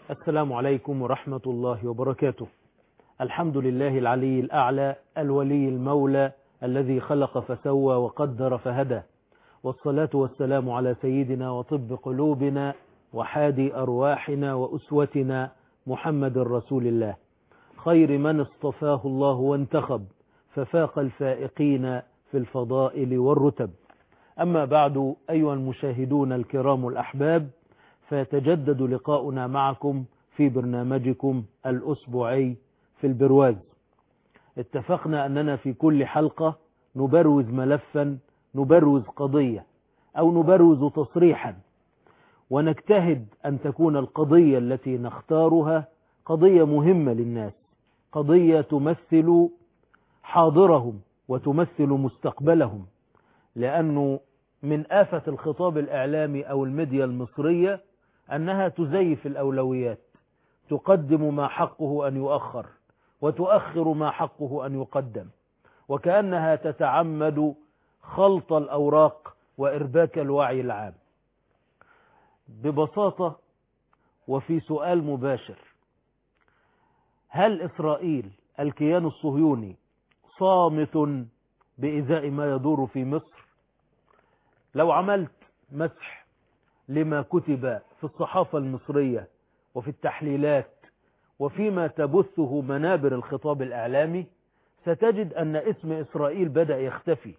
السلام عليكم ورحمة الله وبركاته الحمد لله العلي الأعلى الولي المولى الذي خلق فسوى وقدر فهدى والصلاة والسلام على سيدنا وطب قلوبنا وحادي أرواحنا وأسوتنا محمد رسول الله خير من اصطفاه الله وانتخب ففاق الفائقين في الفضائل والرتب أما بعد أيها المشاهدون الكرام الأحباب فيتجدد لقاؤنا معكم في برنامجكم الأسبوعي في البرواز اتفقنا أننا في كل حلقة نبروز ملفا نبروز قضية أو نبروز تصريحا ونجتهد أن تكون القضية التي نختارها قضية مهمة للناس قضية تمثل حاضرهم وتمثل مستقبلهم لأنه من آفة الخطاب الإعلامي أو الميديا المصرية أنها تزيف الأولويات تقدم ما حقه أن يؤخر وتؤخر ما حقه أن يقدم وكأنها تتعمد خلط الأوراق وإرباك الوعي العام ببساطة وفي سؤال مباشر هل إسرائيل الكيان الصهيوني صامت بإزاء ما يدور في مصر لو عملت مسح لما كتب في الصحافة المصرية وفي التحليلات وفيما تبثه منابر الخطاب الإعلامي ستجد أن اسم إسرائيل بدأ يختفي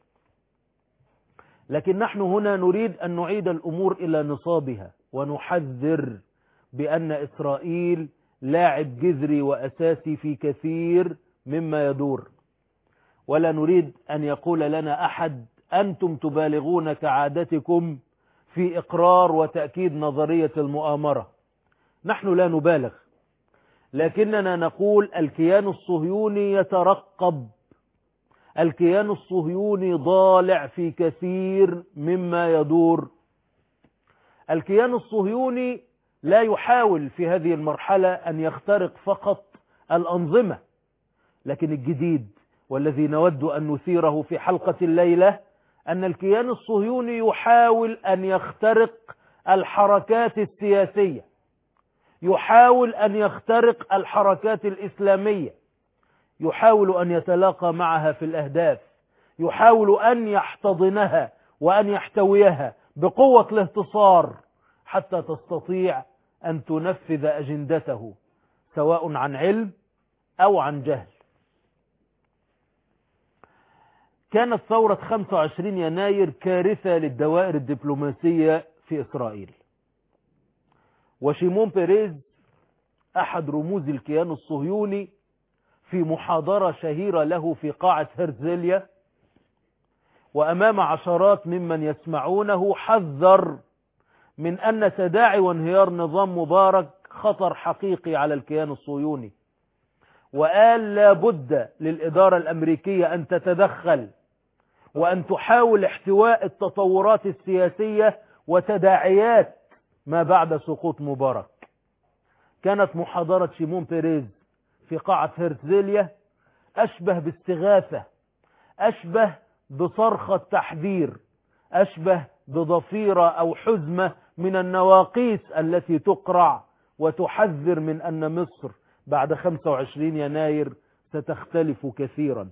لكن نحن هنا نريد أن نعيد الأمور إلى نصابها ونحذر بأن إسرائيل لاعب جذري وأساسي في كثير مما يدور ولا نريد أن يقول لنا أحد أنتم تبالغون كعادتكم في إقرار وتأكيد نظرية المؤامرة نحن لا نبالغ لكننا نقول الكيان الصهيوني يترقب الكيان الصهيوني ضالع في كثير مما يدور الكيان الصهيوني لا يحاول في هذه المرحلة أن يخترق فقط الأنظمة لكن الجديد والذي نود أن نثيره في حلقة الليلة أن الكيان الصهيوني يحاول أن يخترق الحركات السياسية يحاول أن يخترق الحركات الإسلامية يحاول أن يتلاقى معها في الأهداف يحاول أن يحتضنها وأن يحتويها بقوة الاهتصار حتى تستطيع أن تنفذ أجندته سواء عن علم أو عن جهل كانت ثورة 25 يناير كارثة للدوائر الدبلوماسية في إسرائيل وشيمون بيريز أحد رموز الكيان الصهيوني في محاضرة شهيرة له في قاعة هرزليا وأمام عشرات ممن يسمعونه حذر من أن تداعي وانهيار نظام مبارك خطر حقيقي على الكيان الصهيوني وقال لا بد للإدارة الأمريكية أن تتدخل وأن تحاول احتواء التطورات السياسية وتداعيات ما بعد سقوط مبارك كانت محاضرة شيمون بيريز في قاعة هرتزيليا أشبه باستغاثة أشبه بصرخة تحذير أشبه بضفيرة أو حزمة من النواقيس التي تقرع وتحذر من أن مصر بعد 25 يناير ستختلف كثيرا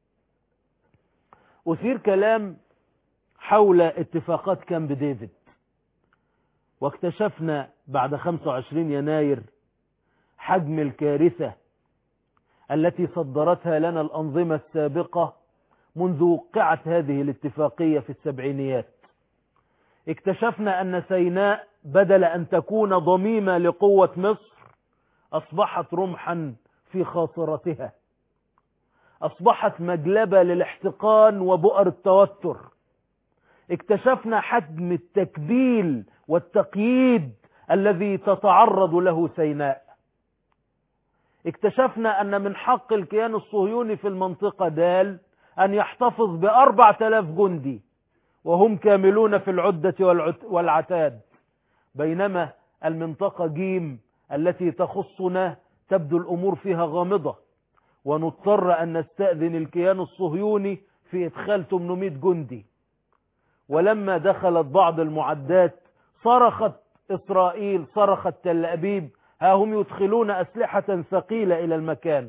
أثير كلام حول اتفاقات كامب ديفيد واكتشفنا بعد 25 يناير حجم الكارثة التي صدرتها لنا الأنظمة السابقة منذ وقعت هذه الاتفاقية في السبعينيات اكتشفنا أن سيناء بدل أن تكون ضميمة لقوة مصر أصبحت رمحا في خاصرتها أصبحت مجلبة للاحتقان وبؤر التوتر اكتشفنا حجم التكبيل والتقييد الذي تتعرض له سيناء اكتشفنا أن من حق الكيان الصهيوني في المنطقة دال أن يحتفظ بأربع تلاف جندي وهم كاملون في العدة والعتاد بينما المنطقة جيم التي تخصنا تبدو الأمور فيها غامضة ونضطر أن نستأذن الكيان الصهيوني في إدخال 800 جندي ولما دخلت بعض المعدات صرخت إسرائيل صرخت تل أبيب ها هم يدخلون أسلحة ثقيلة إلى المكان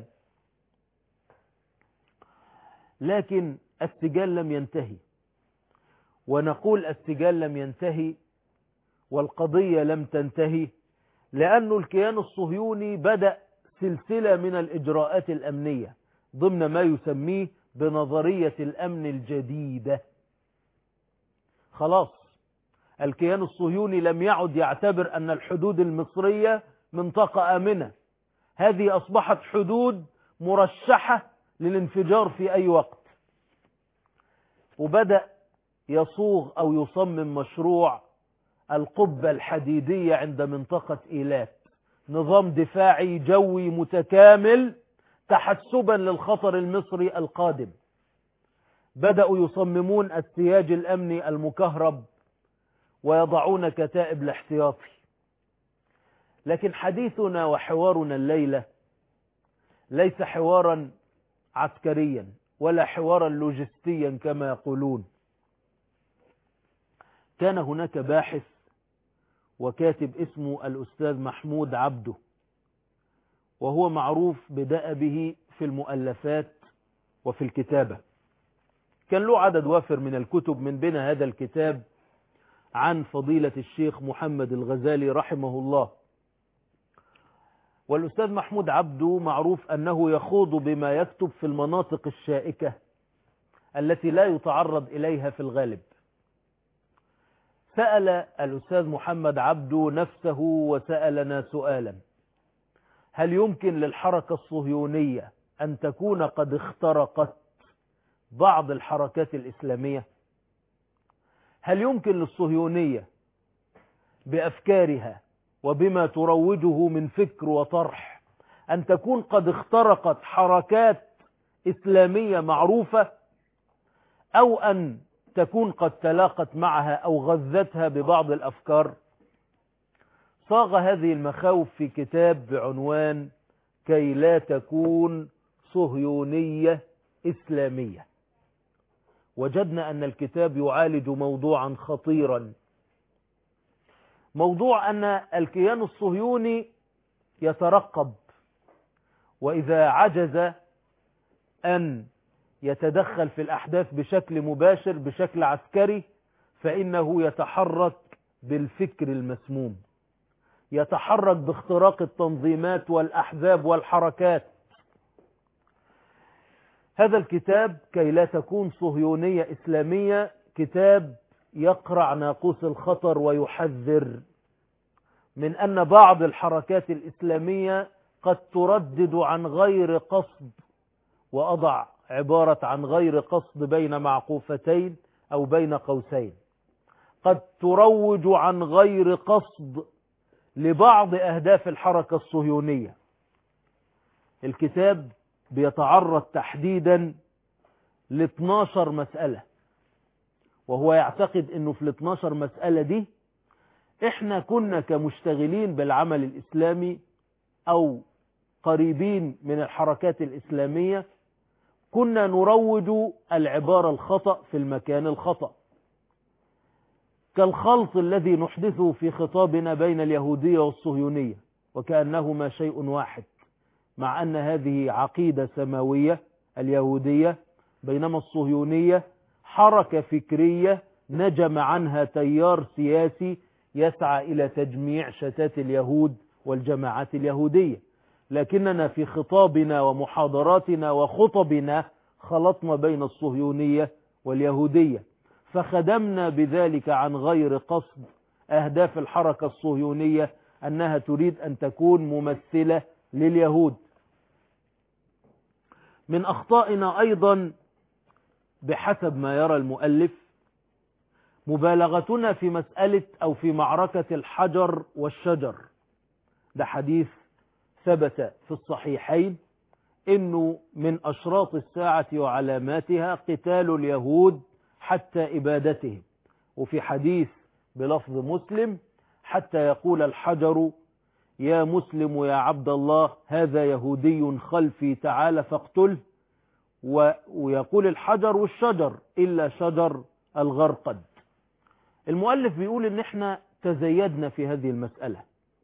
لكن السجال لم ينتهي ونقول السجال لم ينتهي والقضية لم تنتهي لأن الكيان الصهيوني بدأ سلسلة من الإجراءات الأمنية ضمن ما يسميه بنظرية الأمن الجديدة خلاص الكيان الصهيوني لم يعد يعتبر أن الحدود المصرية منطقة آمنة هذه أصبحت حدود مرشحة للانفجار في أي وقت وبدأ يصوغ أو يصمم مشروع القبة الحديدية عند منطقة إيلات نظام دفاعي جوي متكامل تحسبا للخطر المصري القادم بدأوا يصممون السياج الأمني المكهرب ويضعون كتائب الاحتياطي لكن حديثنا وحوارنا الليلة ليس حوارا عسكريا ولا حوارا لوجستيا كما يقولون كان هناك باحث وكاتب اسمه الأستاذ محمود عبده وهو معروف بدأبه في المؤلفات وفي الكتابة كان له عدد وافر من الكتب من بين هذا الكتاب عن فضيلة الشيخ محمد الغزالي رحمه الله والأستاذ محمود عبده معروف أنه يخوض بما يكتب في المناطق الشائكة التي لا يتعرض إليها في الغالب سأل الأستاذ محمد عبده نفسه وسألنا سؤالا هل يمكن للحركة الصهيونية أن تكون قد اخترقت بعض الحركات الإسلامية هل يمكن للصهيونية بأفكارها وبما تروجه من فكر وطرح أن تكون قد اخترقت حركات إسلامية معروفة أو أن تكون قد تلاقت معها أو غذتها ببعض الأفكار صاغ هذه المخاوف في كتاب بعنوان كي لا تكون صهيونية إسلامية وجدنا أن الكتاب يعالج موضوعا خطيرا موضوع أن الكيان الصهيوني يترقب وإذا عجز أن يتدخل في الأحداث بشكل مباشر بشكل عسكري فإنه يتحرك بالفكر المسموم يتحرك باختراق التنظيمات والأحزاب والحركات هذا الكتاب كي لا تكون صهيونية إسلامية كتاب يقرع ناقوس الخطر ويحذر من أن بعض الحركات الإسلامية قد تردد عن غير قصد وأضع عبارة عن غير قصد بين معقوفتين أو بين قوسين قد تروج عن غير قصد لبعض أهداف الحركة الصهيونية الكتاب بيتعرض تحديدا ل 12 مسألة وهو يعتقد انه في ال 12 مسألة دي احنا كنا كمشتغلين بالعمل الاسلامي او قريبين من الحركات الاسلامية كنا نروج العبارة الخطأ في المكان الخطأ كالخلط الذي نحدثه في خطابنا بين اليهودية والصهيونية وكأنهما شيء واحد مع أن هذه عقيدة سماوية اليهودية بينما الصهيونية حركة فكرية نجم عنها تيار سياسي يسعى إلى تجميع شتات اليهود والجماعات اليهودية لكننا في خطابنا ومحاضراتنا وخطبنا خلطنا بين الصهيونية واليهودية فخدمنا بذلك عن غير قصد أهداف الحركة الصهيونية أنها تريد أن تكون ممثلة لليهود من أخطائنا أيضا بحسب ما يرى المؤلف مبالغتنا في مسألة أو في معركة الحجر والشجر ده حديث ثبت في الصحيحين انه من اشراط الساعة وعلاماتها قتال اليهود حتى ابادتهم وفي حديث بلفظ مسلم حتى يقول الحجر يا مسلم يا عبد الله هذا يهودي خلفي تعال فاقتله ويقول الحجر والشجر إلا شجر الغرقد المؤلف بيقول ان احنا تزيدنا في هذه المسألة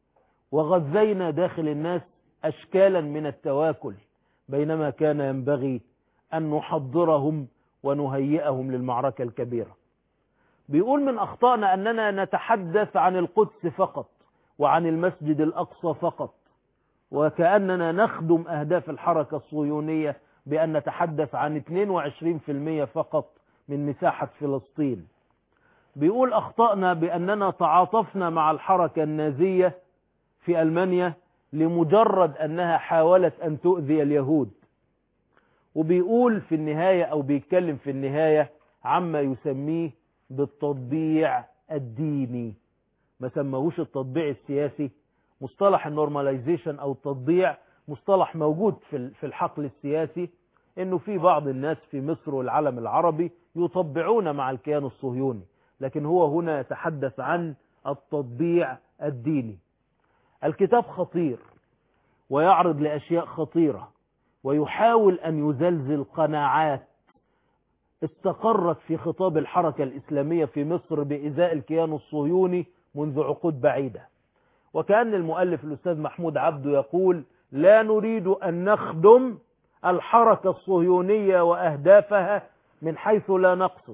وغذينا داخل الناس أشكالا من التواكل بينما كان ينبغي أن نحضرهم ونهيئهم للمعركة الكبيرة بيقول من أخطائنا أننا نتحدث عن القدس فقط وعن المسجد الأقصى فقط وكأننا نخدم أهداف الحركة الصهيونية بأن نتحدث عن 22% فقط من مساحة فلسطين بيقول أخطأنا بأننا تعاطفنا مع الحركة النازية في ألمانيا لمجرد أنها حاولت أن تؤذي اليهود وبيقول في النهاية أو بيتكلم في النهاية عما يسميه بالتطبيع الديني ما سموهوش التطبيع السياسي مصطلح النورماليزيشن أو التطبيع مصطلح موجود في الحقل السياسي انه في بعض الناس في مصر والعالم العربي يطبعون مع الكيان الصهيوني لكن هو هنا يتحدث عن التطبيع الديني الكتاب خطير ويعرض لأشياء خطيرة ويحاول أن يزلزل قناعات استقرت في خطاب الحركة الإسلامية في مصر بإزاء الكيان الصهيوني منذ عقود بعيدة وكأن المؤلف الأستاذ محمود عبده يقول لا نريد أن نخدم الحركة الصهيونية وأهدافها من حيث لا نقصد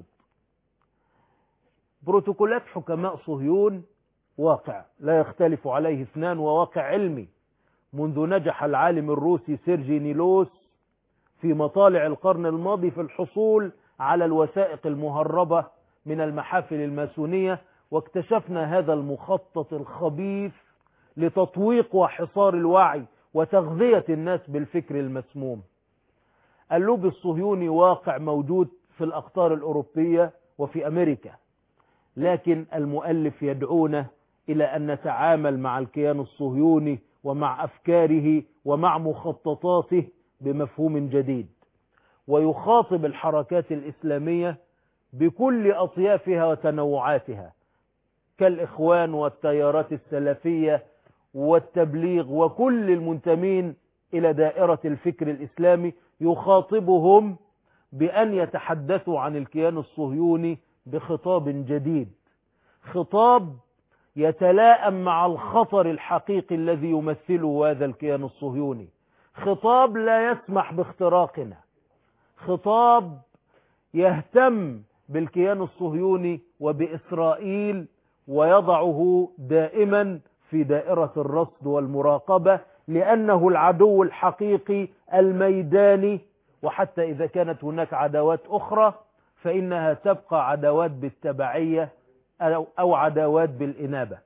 بروتوكولات حكماء صهيون واقع لا يختلف عليه اثنان وواقع علمي منذ نجح العالم الروسي سيرجي نيلوس في مطالع القرن الماضي في الحصول على الوثائق المهربة من المحافل الماسونية واكتشفنا هذا المخطط الخبيث لتطويق وحصار الوعي وتغذية الناس بالفكر المسموم اللوب الصهيوني واقع موجود في الأقطار الأوروبية وفي أمريكا لكن المؤلف يدعونا إلى أن نتعامل مع الكيان الصهيوني ومع أفكاره ومع مخططاته بمفهوم جديد ويخاطب الحركات الإسلامية بكل أطيافها وتنوعاتها كالإخوان والتيارات السلفية والتبليغ وكل المنتمين إلى دائرة الفكر الإسلامي يخاطبهم بأن يتحدثوا عن الكيان الصهيوني بخطاب جديد خطاب يتلائم مع الخطر الحقيقي الذي يمثله هذا الكيان الصهيوني خطاب لا يسمح باختراقنا خطاب يهتم بالكيان الصهيوني وبإسرائيل ويضعه دائما في دائرة الرصد والمراقبة لأنه العدو الحقيقي الميداني وحتى إذا كانت هناك عداوات أخرى فإنها تبقى عداوات بالتبعية أو عداوات بالإنابة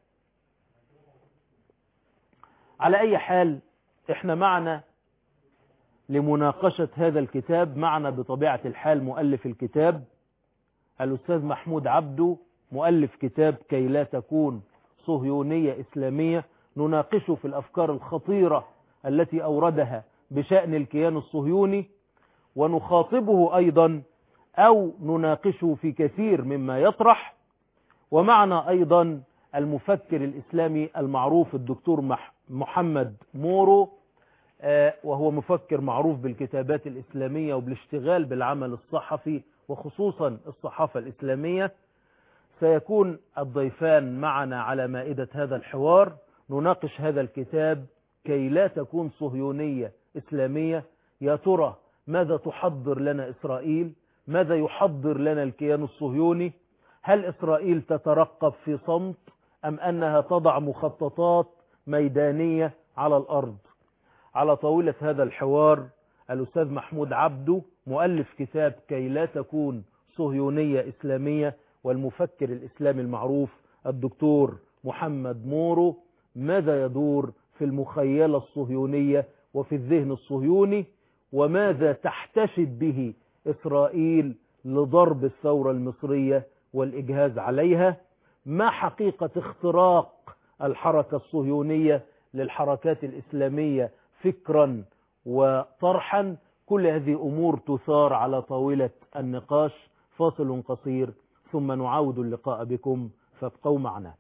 على أي حال إحنا معنا لمناقشة هذا الكتاب معنا بطبيعة الحال مؤلف الكتاب الأستاذ محمود عبده مؤلف كتاب كي لا تكون صهيونية إسلامية نناقشه في الأفكار الخطيرة التي أوردها بشأن الكيان الصهيوني ونخاطبه أيضا أو نناقشه في كثير مما يطرح ومعنا أيضا المفكر الإسلامي المعروف الدكتور محمد مورو وهو مفكر معروف بالكتابات الإسلامية وبالاشتغال بالعمل الصحفي وخصوصا الصحافة الإسلامية سيكون الضيفان معنا على مائدة هذا الحوار نناقش هذا الكتاب كي لا تكون صهيونية إسلامية يا ترى ماذا تحضر لنا إسرائيل ماذا يحضر لنا الكيان الصهيوني هل إسرائيل تترقب في صمت أم أنها تضع مخططات ميدانية على الأرض على طاولة هذا الحوار الأستاذ محمود عبده مؤلف كتاب كي لا تكون صهيونية إسلامية والمفكر الإسلامي المعروف الدكتور محمد مورو ماذا يدور في المخيلة الصهيونية وفي الذهن الصهيوني وماذا تحتشد به إسرائيل لضرب الثورة المصرية والإجهاز عليها ما حقيقة اختراق الحركة الصهيونية للحركات الإسلامية فكرا وطرحا كل هذه أمور تثار على طاولة النقاش فاصل قصير ثم نعاود اللقاء بكم فابقوا معنا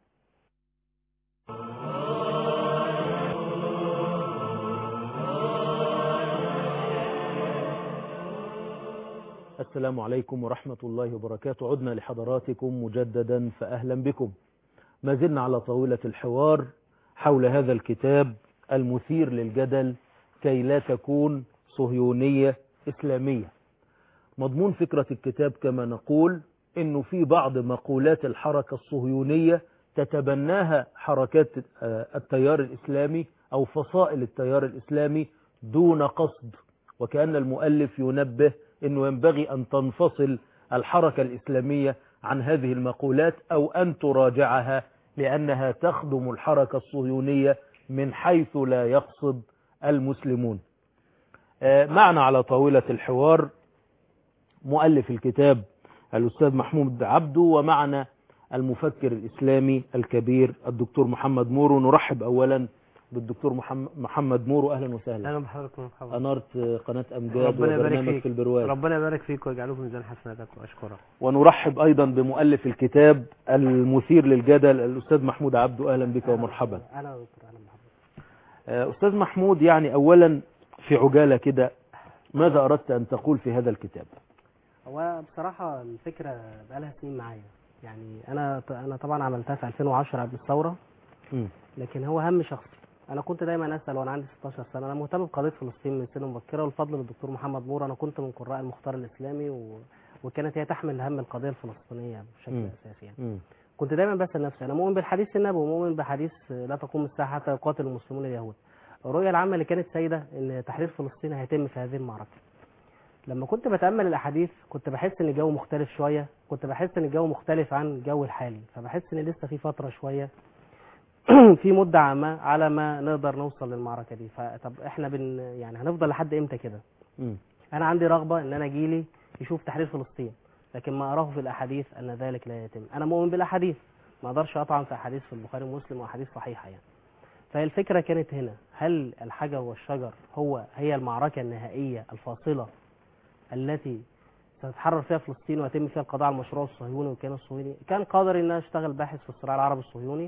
السلام عليكم ورحمة الله وبركاته عدنا لحضراتكم مجددا فأهلا بكم ما زلنا على طاولة الحوار حول هذا الكتاب المثير للجدل كي لا تكون صهيونية إسلامية مضمون فكرة الكتاب كما نقول انه في بعض مقولات الحركة الصهيونية تتبناها حركات آه، التيار الإسلامي أو فصائل التيار الإسلامي دون قصد وكأن المؤلف ينبه أنه ينبغي أن تنفصل الحركة الإسلامية عن هذه المقولات أو أن تراجعها لأنها تخدم الحركة الصهيونية من حيث لا يقصد المسلمون آه، معنا على طاولة الحوار مؤلف الكتاب الأستاذ محمود عبده ومعنا المفكر الإسلامي الكبير الدكتور محمد مورو نرحب أولا بالدكتور محم- محمد مورو أهلا وسهلا اهلا بحضراتكم مرحبا أنارت قناة أمجاد ربنا يبارك وبرنامج فيك في البرواز ربنا يبارك فيك ويجعله في ميزان حسناتك واشكرك ونرحب أيضا بمؤلف الكتاب المثير للجدل الأستاذ محمود عبده أهلا بك ومرحبا اهلا يا دكتور اهلا بحضرتك آه، أستاذ محمود يعني أولا في عجالة كده ماذا أردت أن تقول في هذا الكتاب هو بصراحه الفكره بقالها سنين معايا يعني انا انا طبعا عملتها في 2010 قبل الثوره مم. لكن هو هم شخصي انا كنت دايما اسال وانا عندي 16 سنه انا مهتم بقضيه فلسطين من سن مبكره والفضل للدكتور محمد نور انا كنت من قراء المختار الاسلامي و... وكانت هي تحمل هم القضيه الفلسطينيه بشكل مم. اساسي يعني مم. كنت دايما بسال نفسي انا مؤمن بالحديث النبوي ومؤمن بحديث لا تقوم الساعه حتى يقاتل المسلمون اليهود الرؤيه العامه اللي كانت سائده ان تحرير فلسطين هيتم في هذه المعركه لما كنت بتامل الاحاديث كنت بحس ان الجو مختلف شويه كنت بحس ان الجو مختلف عن الجو الحالي فبحس ان لسه في فتره شويه في مده عامه على ما نقدر نوصل للمعركه دي فطب احنا بن يعني هنفضل لحد امتى كده مم. انا عندي رغبه ان انا جيلي يشوف تحرير فلسطين لكن ما اراه في الاحاديث ان ذلك لا يتم انا مؤمن بالاحاديث ما اقدرش اطعن في احاديث في البخاري ومسلم واحاديث صحيحه يعني فهي الفكره كانت هنا هل الحجر والشجر هو هي المعركه النهائيه الفاصله التي ستتحرر فيها فلسطين ويتم فيها القضاء على المشروع الصهيوني والكيان الصهيوني كان قادر ان انا اشتغل باحث في الصراع العربي الصهيوني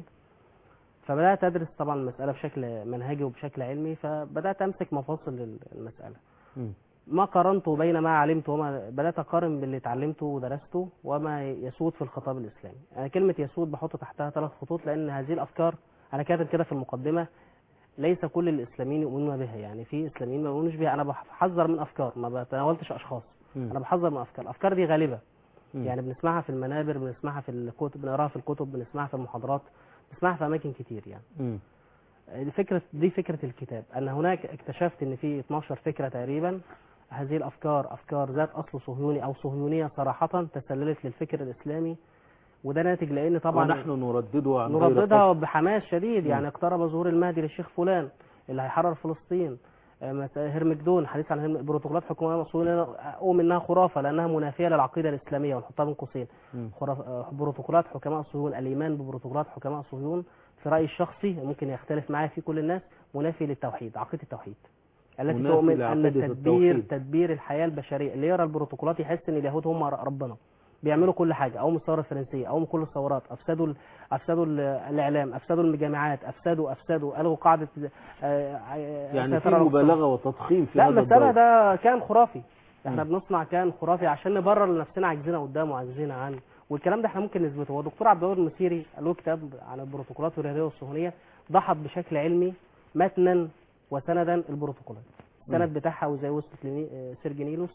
فبدات ادرس طبعا المساله بشكل منهجي وبشكل علمي فبدات امسك مفاصل المساله مم. ما قارنته بين ما علمت وما بدات اقارن باللي اتعلمته ودرسته وما يسود في الخطاب الاسلامي انا كلمه يسود بحط تحتها ثلاث خطوط لان هذه الافكار انا كاتب كده في المقدمه ليس كل الاسلاميين يؤمنون بها يعني في اسلاميين ما يؤمنوش بها انا بحذر من افكار ما بتناولتش اشخاص مم. انا بحذر من افكار الافكار دي غالبه مم. يعني بنسمعها في المنابر بنسمعها في الكتب بنقراها في الكتب بنسمعها في المحاضرات بنسمعها في اماكن كتير يعني مم. دي فكرة دي فكرة الكتاب أن هناك اكتشفت أن في 12 فكرة تقريبا هذه الأفكار أفكار ذات أصل صهيوني أو صهيونية صراحة تسللت للفكر الإسلامي وده ناتج لأن طبعا ونحن نرددها عن غير نرددها قصد. بحماس شديد مم. يعني اقترب ظهور المهدي للشيخ فلان اللي هيحرر فلسطين آه، مس- هرمجدون حديث عن هرم- بروتوكولات حكوميه مصريه اؤمن انها خرافه لانها منافيه للعقيده الاسلاميه ونحطها بين قوسين مم. خراف... آه، بروتوكولات حكماء صهيون الايمان ببروتوكولات حكماء صهيون في رايي الشخصي ممكن يختلف معايا في كل الناس منافي للتوحيد عقيده التوحيد التي منافي تؤمن ان لعقيدة تدبير التوحيد. تدبير الحياه البشريه اللي يرى البروتوكولات يحس ان اليهود هم ربنا بيعملوا كل حاجه او من الثوره الفرنسيه او من كل الثورات افسدوا ال- افسدوا ال- الاعلام افسدوا الجامعات افسدوا افسدوا الغوا قاعده آه، آه، يعني في السيطرة على الاقتصاد. مبالغة وتضخيم في لا هذا المسألة الدور ده كان خرافي احنا مم. بنصنع كان خرافي عشان نبرر لنفسنا عاجزين قدامه وعاجزين عنه والكلام ده احنا ممكن نثبته هو دكتور عبد الوهاب المسيري له كتاب عن البروتوكولات والرياضيه والصهيونيه ضحت بشكل علمي متنا وسندا البروتوكولات السند بتاعها وازاي وصلت لسيرجينيلوس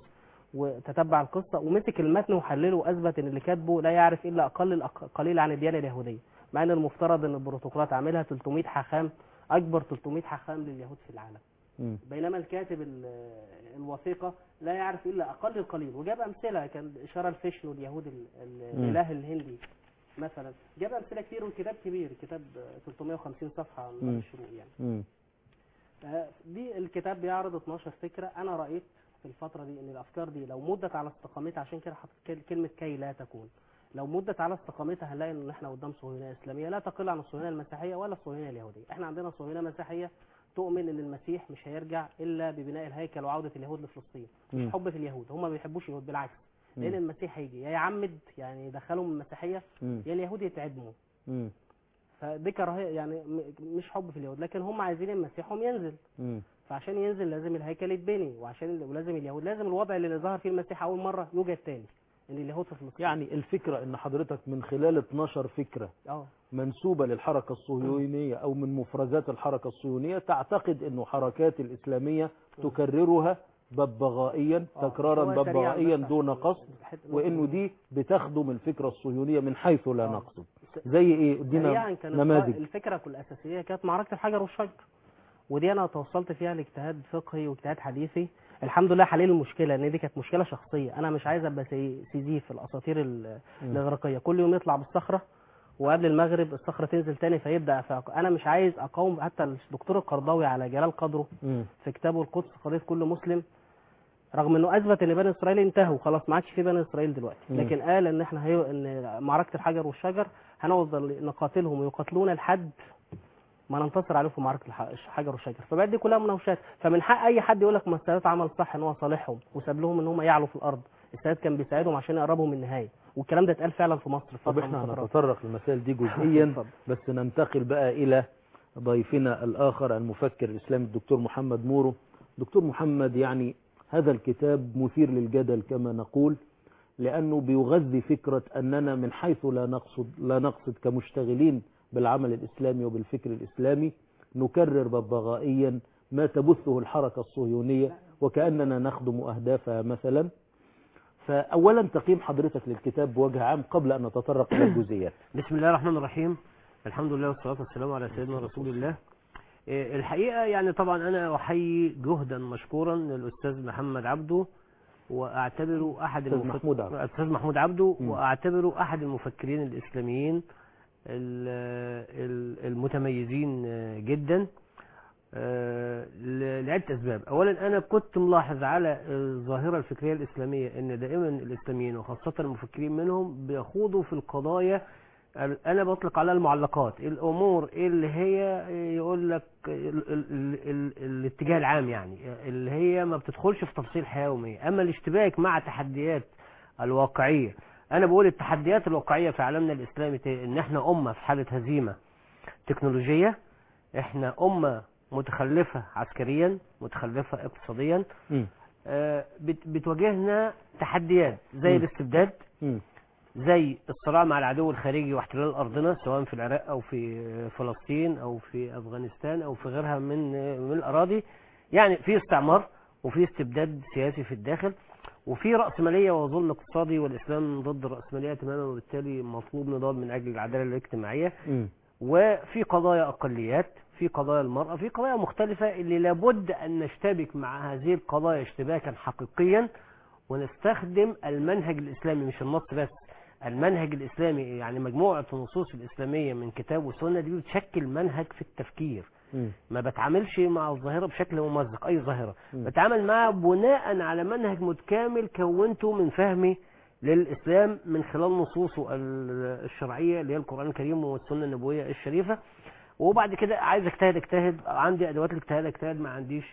وتتبع القصه ومسك المتن وحلله واثبت ان اللي كاتبه لا يعرف الا اقل الأق- قليل عن الديانه اليهوديه مع ان المفترض ان البروتوكولات عاملها 300 حاخام اكبر 300 حاخام لليهود في العالم مم. بينما الكاتب ال- الوثيقة لا يعرف إلا أقل القليل وجاب أمثلة كان إشارة الفيشنو اليهود ال- ال- مم. الإله الهندي مثلا جاب أمثلة كتير والكتاب كبير كتاب 350 صفحة من مم. الشروق يعني مم. آه، دي الكتاب بيعرض 12 فكرة أنا رأيت في الفترة دي إن الأفكار دي لو مدت على استقامتها عشان كده حطيت كل- كلمة كي لا تكون لو مدت على استقامتها هنلاقي ان احنا قدام صهيونيه اسلاميه لا تقل عن الصهيونيه المسيحيه ولا الصهيونيه اليهوديه احنا عندنا صهيونيه مسيحيه تؤمن ان المسيح مش هيرجع الا ببناء الهيكل وعوده اليهود لفلسطين مم. مش حب في اليهود هم ما بيحبوش اليهود بالعكس مم. لان المسيح هيجي يا يعمد يعني يدخلهم المسيحيه مم. يا اليهود يتعدموا مم. فدي كراهيه يعني م- مش حب في اليهود لكن هم عايزين المسيحهم ينزل مم. فعشان ينزل لازم الهيكل يتبني وعشان ولازم اليهود لازم الوضع اللي ظهر فيه المسيح اول مره يوجد تاني ان اليهود في فلسطين يعني الفكرة ان حضرتك من خلال 12 فكرة اه منسوبة للحركة الصهيونية او من مفرزات الحركة الصهيونية تعتقد انه حركات الاسلامية تكررها ببغائيا آه. تكرارا هو سريعاً ببغائيا بس دون عشان قصد الحتة- وانه دي بتخدم الفكرة الصهيونية من حيث لا آه. نقصد زي ايه ادينا سريعا كانت نماذج الفكره كل الاساسيه كانت معركه الحجر والشجر ودي انا توصلت فيها لاجتهاد فقهي واجتهاد حديثي الحمد لله حليل المشكله ان دي كانت مشكله شخصيه انا مش عايز ابقى سي- سيزيف الاساطير ال- مم. الاغريقيه كل يوم يطلع بالصخره وقبل المغرب الصخره تنزل تاني فيبدا فيق- انا مش عايز اقاوم حتى الدكتور القرضاوي على جلال قدره مم. في كتابه القدس قضيه كل مسلم رغم انه اثبت ان بني اسرائيل انتهوا خلاص ما عادش في بني اسرائيل دلوقتي مم. لكن قال ان احنا هي ان معركه الحجر والشجر هنفضل نقاتلهم ويقاتلونا لحد ما ننتصر عليهم في معركه الح- الحجر والشجر فبقت دي كلها مناوشات فمن حق اي حد يقول لك ما السادات عمل صح ان هو صالحهم وساب لهم ان هم يعلوا في الارض السادات كان بيساعدهم عشان يقربوا من النهايه والكلام ده اتقال فعلا في مصر في طب فتره احنا من الفترات. هنتطرق للمسائل دي جزئيا اتفضل. بس ننتقل بقى الى ضيفنا الاخر المفكر الاسلامي الدكتور محمد مورو دكتور محمد يعني هذا الكتاب مثير للجدل كما نقول لانه بيغذي فكرة اننا من حيث لا نقصد لا نقصد كمشتغلين بالعمل الاسلامي وبالفكر الاسلامي نكرر ببغائيا ما تبثه الحركة الصهيونية وكأننا نخدم اهدافها مثلا فاولا تقييم حضرتك للكتاب بوجه عام قبل ان نتطرق الى الجزئيات بسم الله الرحمن الرحيم الحمد لله والصلاة والسلام على سيدنا رسول الله إيه، الحقيقة يعني طبعا أنا أحيي جهدا مشكورا للأستاذ محمد عبده وأعتبره أحد أستاذ المفك- محمود عبده. الأستاذ محمود عبده مم. وأعتبره أحد المفكرين الإسلاميين ال- ال- المتميزين جدا آه، ل- لعدة أسباب أولا أنا كنت ملاحظ على الظاهرة الفكرية الإسلامية أن دائما الإسلاميين وخاصة المفكرين منهم بيخوضوا في القضايا ال- أنا بطلق عليها المعلقات الأمور اللي هي يقول لك ال- ال- ال- ال- الاتجاه العام يعني اللي هي ما بتدخلش في تفصيل حياة يومية أما الاشتباك مع تحديات الواقعية أنا بقول التحديات الواقعية في عالمنا الإسلامي ت- إن إحنا أمة في حالة هزيمة تكنولوجية إحنا أمة متخلفة عسكريا متخلفة اقتصاديا مم. آه، بت- بتواجهنا تحديات زي مم. الاستبداد مم. زي الصراع مع العدو الخارجي واحتلال أرضنا سواء في العراق أو في فلسطين أو في أفغانستان أو في غيرها من من الأراضي يعني في استعمار وفي استبداد سياسي في الداخل وفي رأسمالية وظلم اقتصادي والإسلام ضد الرأسمالية تماما وبالتالي مطلوب نضال من أجل العدالة الاجتماعية مم. وفي قضايا أقليات في قضايا المرأة في قضايا مختلفة اللي لابد أن نشتبك مع هذه القضايا اشتباكا حقيقيا ونستخدم المنهج الإسلامي مش النص بس المنهج الإسلامي يعني مجموعة النصوص الإسلامية من كتاب وسنة دي بتشكل منهج في التفكير مم. ما بتعاملش مع الظاهرة بشكل ممزق أي ظاهرة مم. بتعامل معها بناء على منهج متكامل كونته من فهمي للإسلام من خلال نصوصه ال- الشرعية اللي هي القرآن الكريم والسنة النبوية الشريفة وبعد كده عايز اجتهد اجتهد عندي أدوات الاجتهاد اجتهد ما عنديش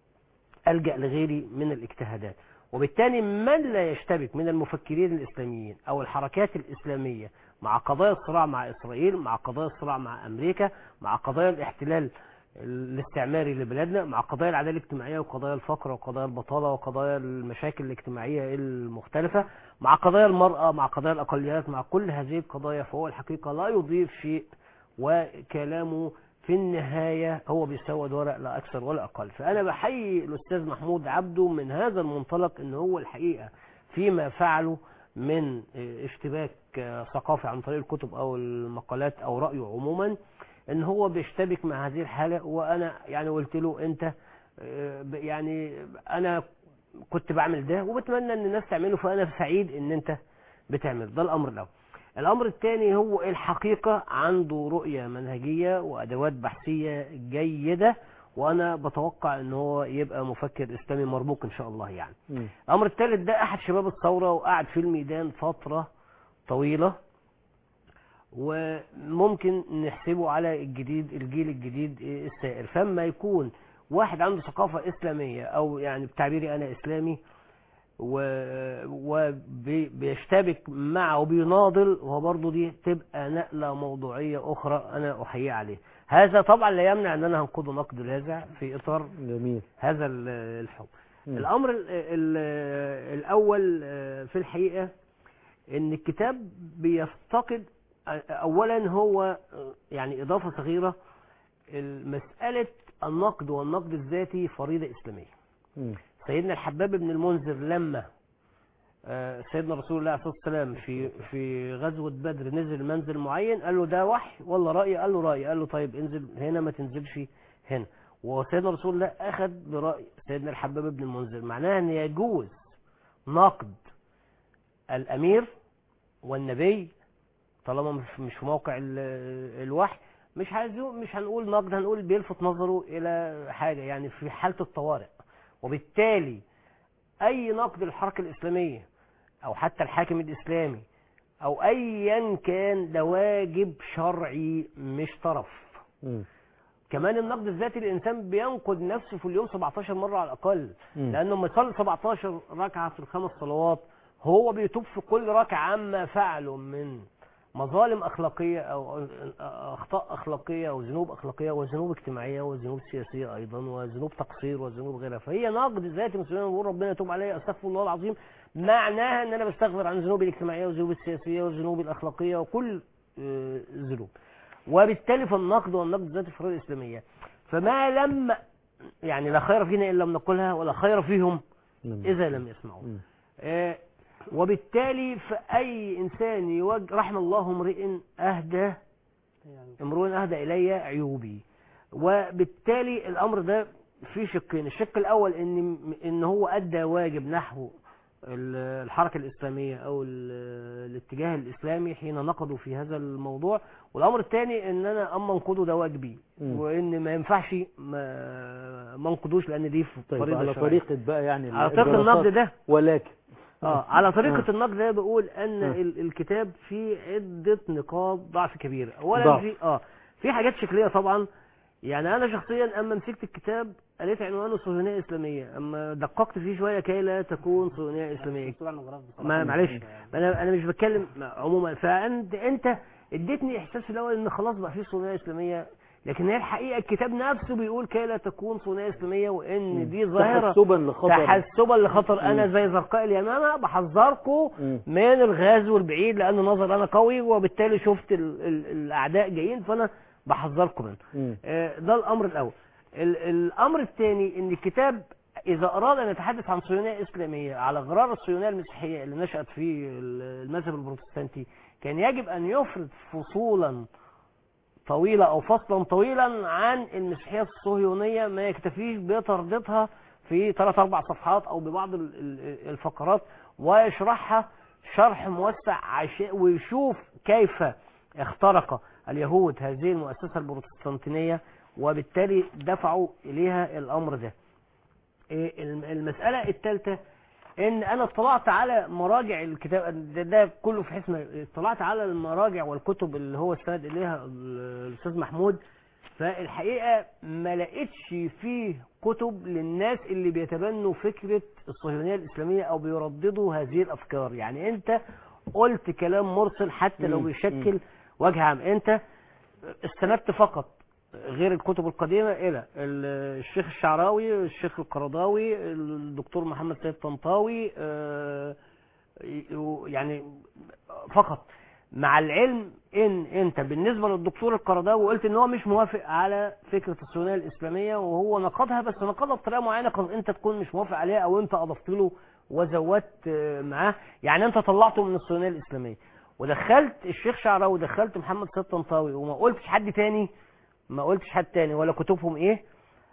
ألجأ لغيري من الاجتهادات وبالتالي من لا يشتبك من المفكرين الإسلاميين أو الحركات الإسلامية مع قضايا الصراع مع إسرائيل مع قضايا الصراع مع أمريكا مع قضايا الاحتلال الاستعماري لبلادنا مع قضايا العداله الاجتماعيه وقضايا الفقر وقضايا البطاله وقضايا المشاكل الاجتماعيه المختلفه مع قضايا المراه مع قضايا الاقليات مع كل هذه القضايا فهو الحقيقه لا يضيف شيء وكلامه في النهايه هو بيسود ورق لا اكثر ولا اقل فانا بحيي الاستاذ محمود عبده من هذا المنطلق ان هو الحقيقه فيما فعله من اشتباك ثقافي عن طريق الكتب او المقالات او رايه عموما ان هو بيشتبك مع هذه الحاله وانا يعني قلت له انت آه، ب- يعني انا كنت بعمل ده وبتمنى ان الناس تعمله فانا سعيد ان انت بتعمل ده الامر الاول الامر الثاني هو الحقيقه عنده رؤيه منهجيه وادوات بحثيه جيده وانا بتوقع ان هو يبقى مفكر اسلامي مرموق ان شاء الله يعني مم. الامر الثالث ده احد شباب الثوره وقعد في الميدان فتره طويله وممكن نحسبه على الجديد الجيل الجديد السائر فما يكون واحد عنده ثقافة إسلامية أو يعني بتعبيري أنا إسلامي وبيشتبك معه وبيناضل وبرضه دي تبقى نقلة موضوعية أخرى أنا أحيي عليه هذا طبعا لا يمنع أن أنا هنقده نقد لاذع في إطار جميل هذا ال- الحب مم. الأمر ال- ال- الأول آه، في الحقيقة ان الكتاب بيفتقد اولا هو يعني اضافه صغيره مساله النقد والنقد الذاتي فريضه اسلاميه مم. سيدنا الحباب بن المنذر لما آه، سيدنا رسول الله عليه الصلاه والسلام في في غزوه بدر نزل منزل معين قال له ده وحي ولا راي قال له راي قال له طيب انزل هنا ما تنزلش هنا وسيدنا رسول الله اخذ براي سيدنا الحباب بن المنذر معناها ان يجوز نقد الامير والنبي طالما مش- مش في موقع ال- الوحي مش عايزين مش هنقول نقد هنقول بيلفت نظره الى حاجه يعني في حاله الطوارئ وبالتالي اي نقد للحركه الاسلاميه او حتى الحاكم الاسلامي او ايا كان ده واجب شرعي مش طرف مم. كمان النقد الذاتي الانسان بينقد نفسه في اليوم 17 مره على الاقل مم. لانه لما يصلي 17 ركعه في الخمس صلوات هو بيتوب في كل ركعه عما فعله من مظالم اخلاقيه او اخطاء اخلاقيه او ذنوب اخلاقيه وذنوب اجتماعيه وذنوب سياسيه ايضا وذنوب تقصير وذنوب غيرها فهي نقد ذاتي مسلمين بقول ربنا يتوب عليا استغفر الله العظيم معناها ان انا بستغفر عن ذنوبي الاجتماعيه والذنوب السياسيه والذنوب الاخلاقيه وكل آه، ذنوب وبالتالي فالنقد والنقد الذاتي في الفروع الاسلاميه فما لم يعني لا خير فينا ان لم نقولها ولا خير فيهم مم. اذا لم يسمعوا مم. آه، وبالتالي فأي إنسان يوجه رحم الله امرئ أهدى امرؤ أهدى إلي عيوبي وبالتالي الأمر ده فيه شقين الشق الأول إن إن هو أدى واجب نحو ال- الحركة الإسلامية أو ال- الاتجاه الإسلامي حين نقضوا في هذا الموضوع والأمر الثاني إن أنا أما انقضوا ده واجبي مم. وإن ما ينفعش ما ما انقضوش لأن دي في طيب فريضة على شرعية. طريقة بقى يعني على طريقة الدراسات. النقد ده ولكن اه على طريقة النقد ده بقول ان آه. ال- الكتاب فيه عدة نقاط ضعف كبيرة اولا ضعف. في اه في حاجات شكلية طبعا يعني انا شخصيا اما مسكت الكتاب قريت عنوانه صهيونية اسلامية اما دققت فيه شوية كي لا تكون صهيونية اسلامية مكتوب على المغرب بصراحة. ما معلش انا انا مش بتكلم عموما فانت انت اديتني احساس في الاول ان خلاص بقى في صهيونية اسلامية لكن هي الحقيقة الكتاب نفسه بيقول كي لا تكون صهيونية اسلامية وان دي ظاهرة تحسبا لخطر تحسبا لخطر انا زي زرقاء اليمامه بحذركم مم. من الغزو البعيد لان نظر انا قوي وبالتالي شفت ال ال الاعداء جايين فانا بحذركم منه مم. آه، ده الامر الاول ال الامر الثاني ان الكتاب اذا اراد ان يتحدث عن صهيونيه اسلاميه على غرار الصهيونيه المسيحيه اللي نشات في ال- المذهب البروتستانتي كان يجب ان يفرد فصولا طويلة أو فصلا طويلا عن المسيحية الصهيونية ما يكتفيش بترديدها في ثلاث أربع صفحات أو ببعض ال- ال- الفقرات ويشرحها شرح موسع عشان ويشوف كيف اخترق اليهود هذه المؤسسة البروتستانتينية وبالتالي دفعوا إليها الأمر ده إيه الم- المسألة الثالثة ان انا اطلعت على مراجع الكتاب ده, ده كله في حسن اطلعت على المراجع والكتب اللي هو استند اليها ال- الاستاذ محمود فالحقيقه ما لقيتش فيه كتب للناس اللي بيتبنوا فكره الصهيونيه الاسلاميه او بيرددوا هذه الافكار يعني انت قلت كلام مرسل حتى لو مم. بيشكل وجه عام انت استندت فقط غير الكتب القديمة إلى ال- الشيخ الشعراوي الشيخ القرضاوي الدكتور محمد سيد طنطاوي آه، ي- يعني فقط مع العلم ان انت بالنسبه للدكتور القرضاوي قلت ان هو مش موافق على فكره الصهيونيه الاسلاميه وهو نقضها بس نقضها بطريقه معينه قد انت تكون مش موافق عليها او انت اضفت له وزودت آه، معاه يعني انت طلعته من الصهيونيه الاسلاميه ودخلت الشيخ شعراوي ودخلت محمد سيد طنطاوي وما قلتش حد تاني ما قلتش حد تاني ولا كتبهم ايه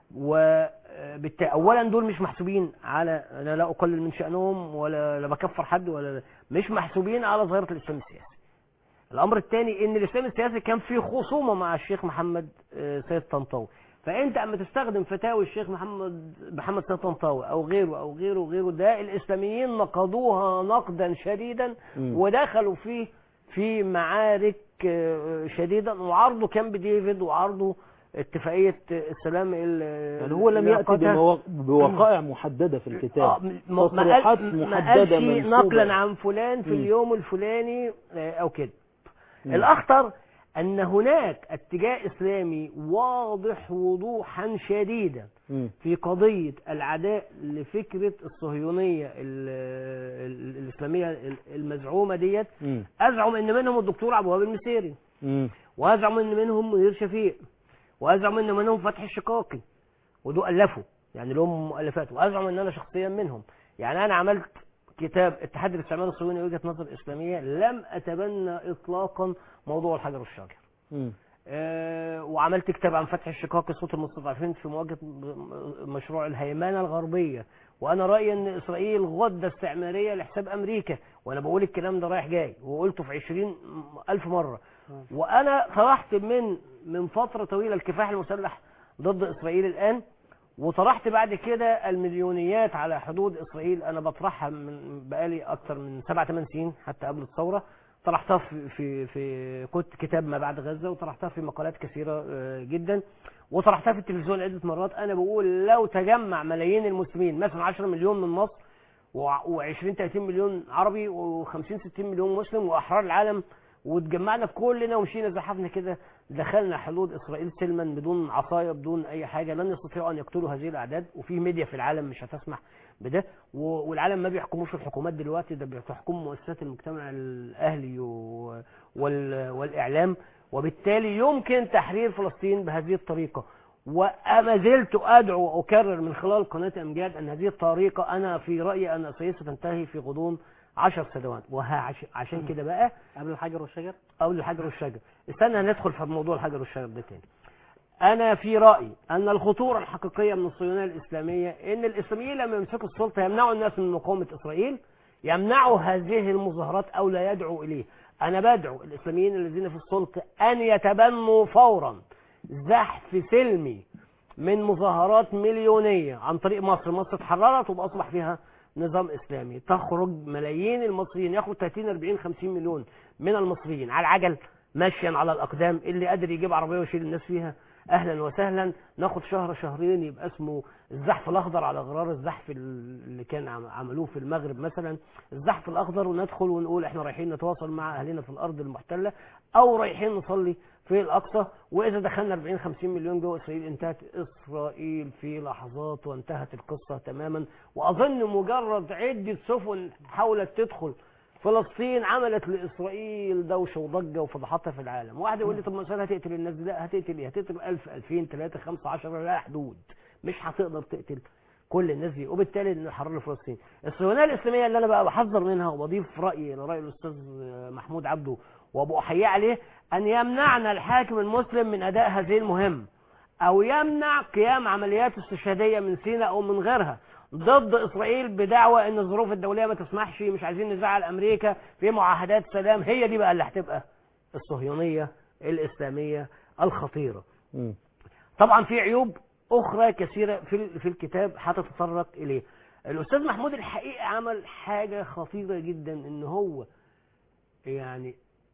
وبالت... اولا دول مش محسوبين على انا لا اقلل من شانهم ولا لا بكفر حد ولا مش محسوبين على ظاهره الاسلام السياسي الامر الثاني ان الاسلام السياسي كان فيه خصومه مع الشيخ محمد آه، سيد طنطاوي فانت اما تستخدم فتاوي الشيخ محمد محمد سيد طنطاوي او غيره او غيره وغيره ده الاسلاميين نقضوها نقدا شديدا مم. ودخلوا فيه في معارك آه، شديدة وعرضوا كامب ديفيد وعرضوا اتفاقية السلام ال- يعني هو لم يأتي المؤقتة. بموا- بوقائع محددة في اه الكتاب م- ما ما تصريحات قال- ما محددة قالش منسوبة. نقلا عن فلان في مم. اليوم الفلاني آه، او كده مم. الاخطر ان هناك اتجاه اسلامي واضح وضوحا شديدا مم. في قضية العداء لفكرة الصهيونية ال- ال- الإسلامية المزعومة ديت مم. أزعم إن منهم الدكتور عبد الوهاب المسيري مم. وأزعم إن منهم منير شفيق وأزعم إن منهم فتحي الشقاقي ودول ألفوا يعني لهم مؤلفات وأزعم إن أنا شخصيا منهم يعني أنا عملت كتاب اتحاد الاستعمار الصهيوني وجهة نظر إسلامية لم أتبنى إطلاقا موضوع الحجر والشجر مم. آه، وعملت كتاب عن فتح الشقاق صوت المستضعفين في مواجهه م- مشروع الهيمنه الغربيه وانا رايي ان اسرائيل غده استعماريه لحساب امريكا وانا بقول الكلام ده رايح جاي وقلته في عشرين الف مره وانا طرحت من من فتره طويله الكفاح المسلح ضد اسرائيل الان وطرحت بعد كده المليونيات على حدود اسرائيل انا بطرحها من بقالي اكتر من سبع ثمان سنين حتى قبل الثوره طرحتها في في في كنت كتاب ما بعد غزه وطرحتها في مقالات كثيره آه، جدا وطرحتها في التلفزيون عده مرات انا بقول لو تجمع ملايين المسلمين مثلا 10 مليون من مصر و20 30 مليون عربي و50 60 مليون مسلم واحرار العالم واتجمعنا كلنا ومشينا زحفنا كده دخلنا حدود اسرائيل سلما بدون عصايه بدون اي حاجه لن يستطيعوا ان يقتلوا هذه الاعداد وفي ميديا في العالم مش هتسمح بده و- والعالم ما بيحكموش الحكومات دلوقتي ده بتحكم مؤسسات المجتمع الاهلي و- وال- والاعلام وبالتالي يمكن تحرير فلسطين بهذه الطريقه وما زلت ادعو واكرر من خلال قناه امجاد ان هذه الطريقه انا في رايي ان ستنتهي في غضون عشر سنوات وعشان كده بقى قبل الحجر والشجر او الحجر والشجر استنى هندخل في موضوع الحجر والشجر ده تاني انا في رايي ان الخطوره الحقيقيه من الصهيونيه الاسلاميه ان الاسلاميين لما يمسكوا السلطه يمنعوا الناس من مقاومه اسرائيل يمنعوا هذه المظاهرات او لا يدعوا اليه انا بدعو الاسلاميين الذين في السلطه ان يتبنوا فورا زحف سلمي من مظاهرات مليونيه عن طريق مصر مصر اتحررت وباصبح فيها نظام اسلامي تخرج ملايين المصريين يخرج 30 40 50 مليون من المصريين على العجل ماشيا على الاقدام اللي قادر يجيب عربيه ويشيل الناس فيها اهلا وسهلا ناخد شهر شهرين يبقى اسمه الزحف الاخضر على غرار الزحف اللي كان عم- عملوه في المغرب مثلا الزحف الاخضر وندخل ونقول احنا رايحين نتواصل مع اهلنا في الارض المحتله او رايحين نصلي في الاقصى واذا دخلنا 40 50 مليون جوه اسرائيل انتهت اسرائيل في لحظات وانتهت القصه تماما واظن مجرد عده سفن حاولت تدخل فلسطين عملت لاسرائيل دوشه وضجه وفضحتها في العالم واحد يقول لي طب ما اسرائيل هتقتل الناس دي لا هتقتل ايه هتقتل 1000 2000 3 5 10 لا حدود مش هتقدر تقتل كل الناس دي وبالتالي نحرر فلسطين الصهيونيه الاسلاميه اللي انا بقى بحذر منها وبضيف رايي لراي الاستاذ محمود عبده وبأحييه عليه ان يمنعنا الحاكم المسلم من اداء هذه المهمه او يمنع قيام عمليات استشهاديه من سيناء او من غيرها ضد اسرائيل بدعوى ان الظروف الدوليه ما تسمحش مش عايزين نزعل امريكا في معاهدات سلام هي دي بقى اللي هتبقى الصهيونيه الاسلاميه الخطيره مم. طبعا في عيوب اخرى كثيره في في الكتاب هتتطرق اليه الاستاذ محمود الحقيقه عمل حاجه خطيره جدا ان هو يعني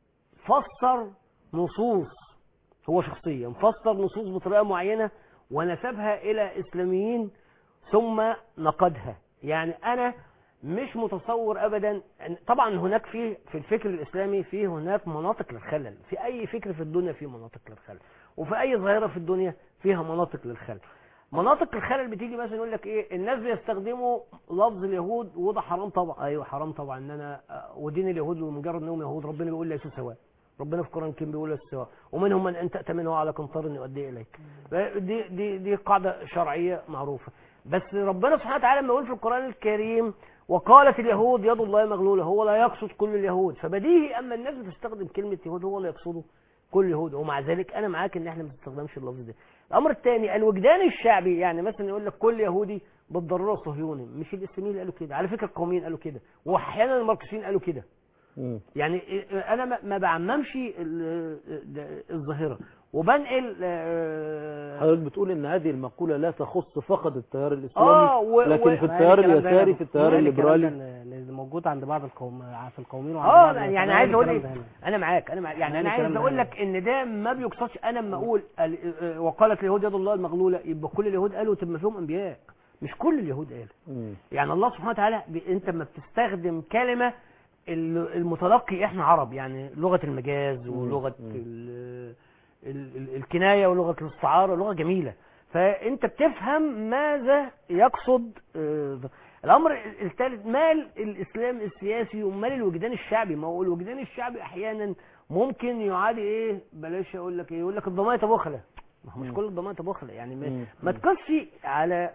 فسر نصوص هو شخصيا فسر نصوص بطريقه معينه ونسبها الى اسلاميين ثم نقدها يعني انا مش متصور ابدا أن- طبعا هناك في في الفكر الاسلامي في هناك مناطق للخلل في اي فكر في الدنيا في مناطق للخلل وفي اي ظاهره في الدنيا فيها مناطق للخلل مناطق الخلل بتيجي مثلا يقول لك ايه الناس بيستخدموا لفظ اليهود وده حرام طبعا ايوه حرام طبعا ان انا آه، ودين اليهود ومجرد انهم يهود ربنا بيقول ليسوا سواء ربنا في القران الكريم بيقول ليسوا سواء ومنهم من ان تأتمنه على قنطار يؤدي اليك دي دي دي قاعده شرعيه معروفه بس ربنا سبحانه وتعالى لما يقول في القران الكريم وقالت اليهود يد الله مغلوله هو لا يقصد كل اليهود فبديهي اما الناس بتستخدم كلمه يهود هو لا يقصده كل يهود ومع ذلك انا معاك ان احنا ما بنستخدمش اللفظ ده الامر الثاني الوجدان الشعبي يعني مثلا يقول لك كل يهودي بالضروره صهيوني مش الاسلاميين اللي قالوا كده على فكره القوميين قالوا كده واحيانا الماركسيين قالوا كده مم. يعني انا ما- ما بعممش ال- الظاهره وبنقل آه، حضرتك بتقول ان هذه المقولة لا تخص فقط التيار اه الاسلامي و- لكن و- في التيار الكلام ده اليساري هنا. في التيار يعني الكلام الليبرالي ده اللي اللي موجود عند بعض القوم في القوميين وعند اه بعض يعني الناس. عايز اقول الكلام ايه ده هنا. انا معاك انا معاك يعني يعني انا عايز الكلام ده اقول هنا. لك ان ده ما بيقصدش انا لما اقول ال- آه، وقالت اليهود يد الله المغلوله يبقى كل اليهود قالوا طب ما فيهم انبياء مش كل اليهود قالوا مم. يعني الله سبحانه وتعالى ب... انت ما بتستخدم كلمه ال- المتلقي احنا عرب يعني لغه المجاز مم. ولغه مم. ال- ال- ال- الكنايه ولغه الاستعاره لغه جميله فانت بتفهم ماذا يقصد آه، الامر الثالث مال الاسلام السياسي ومال الوجدان الشعبي ما هو الوجدان الشعبي احيانا ممكن يعادي ايه بلاش اقول لك ايه يقول لك الضمائر بخله ما هو مش مم. كل الضمائر بخله يعني ما- مم. ما تقصش على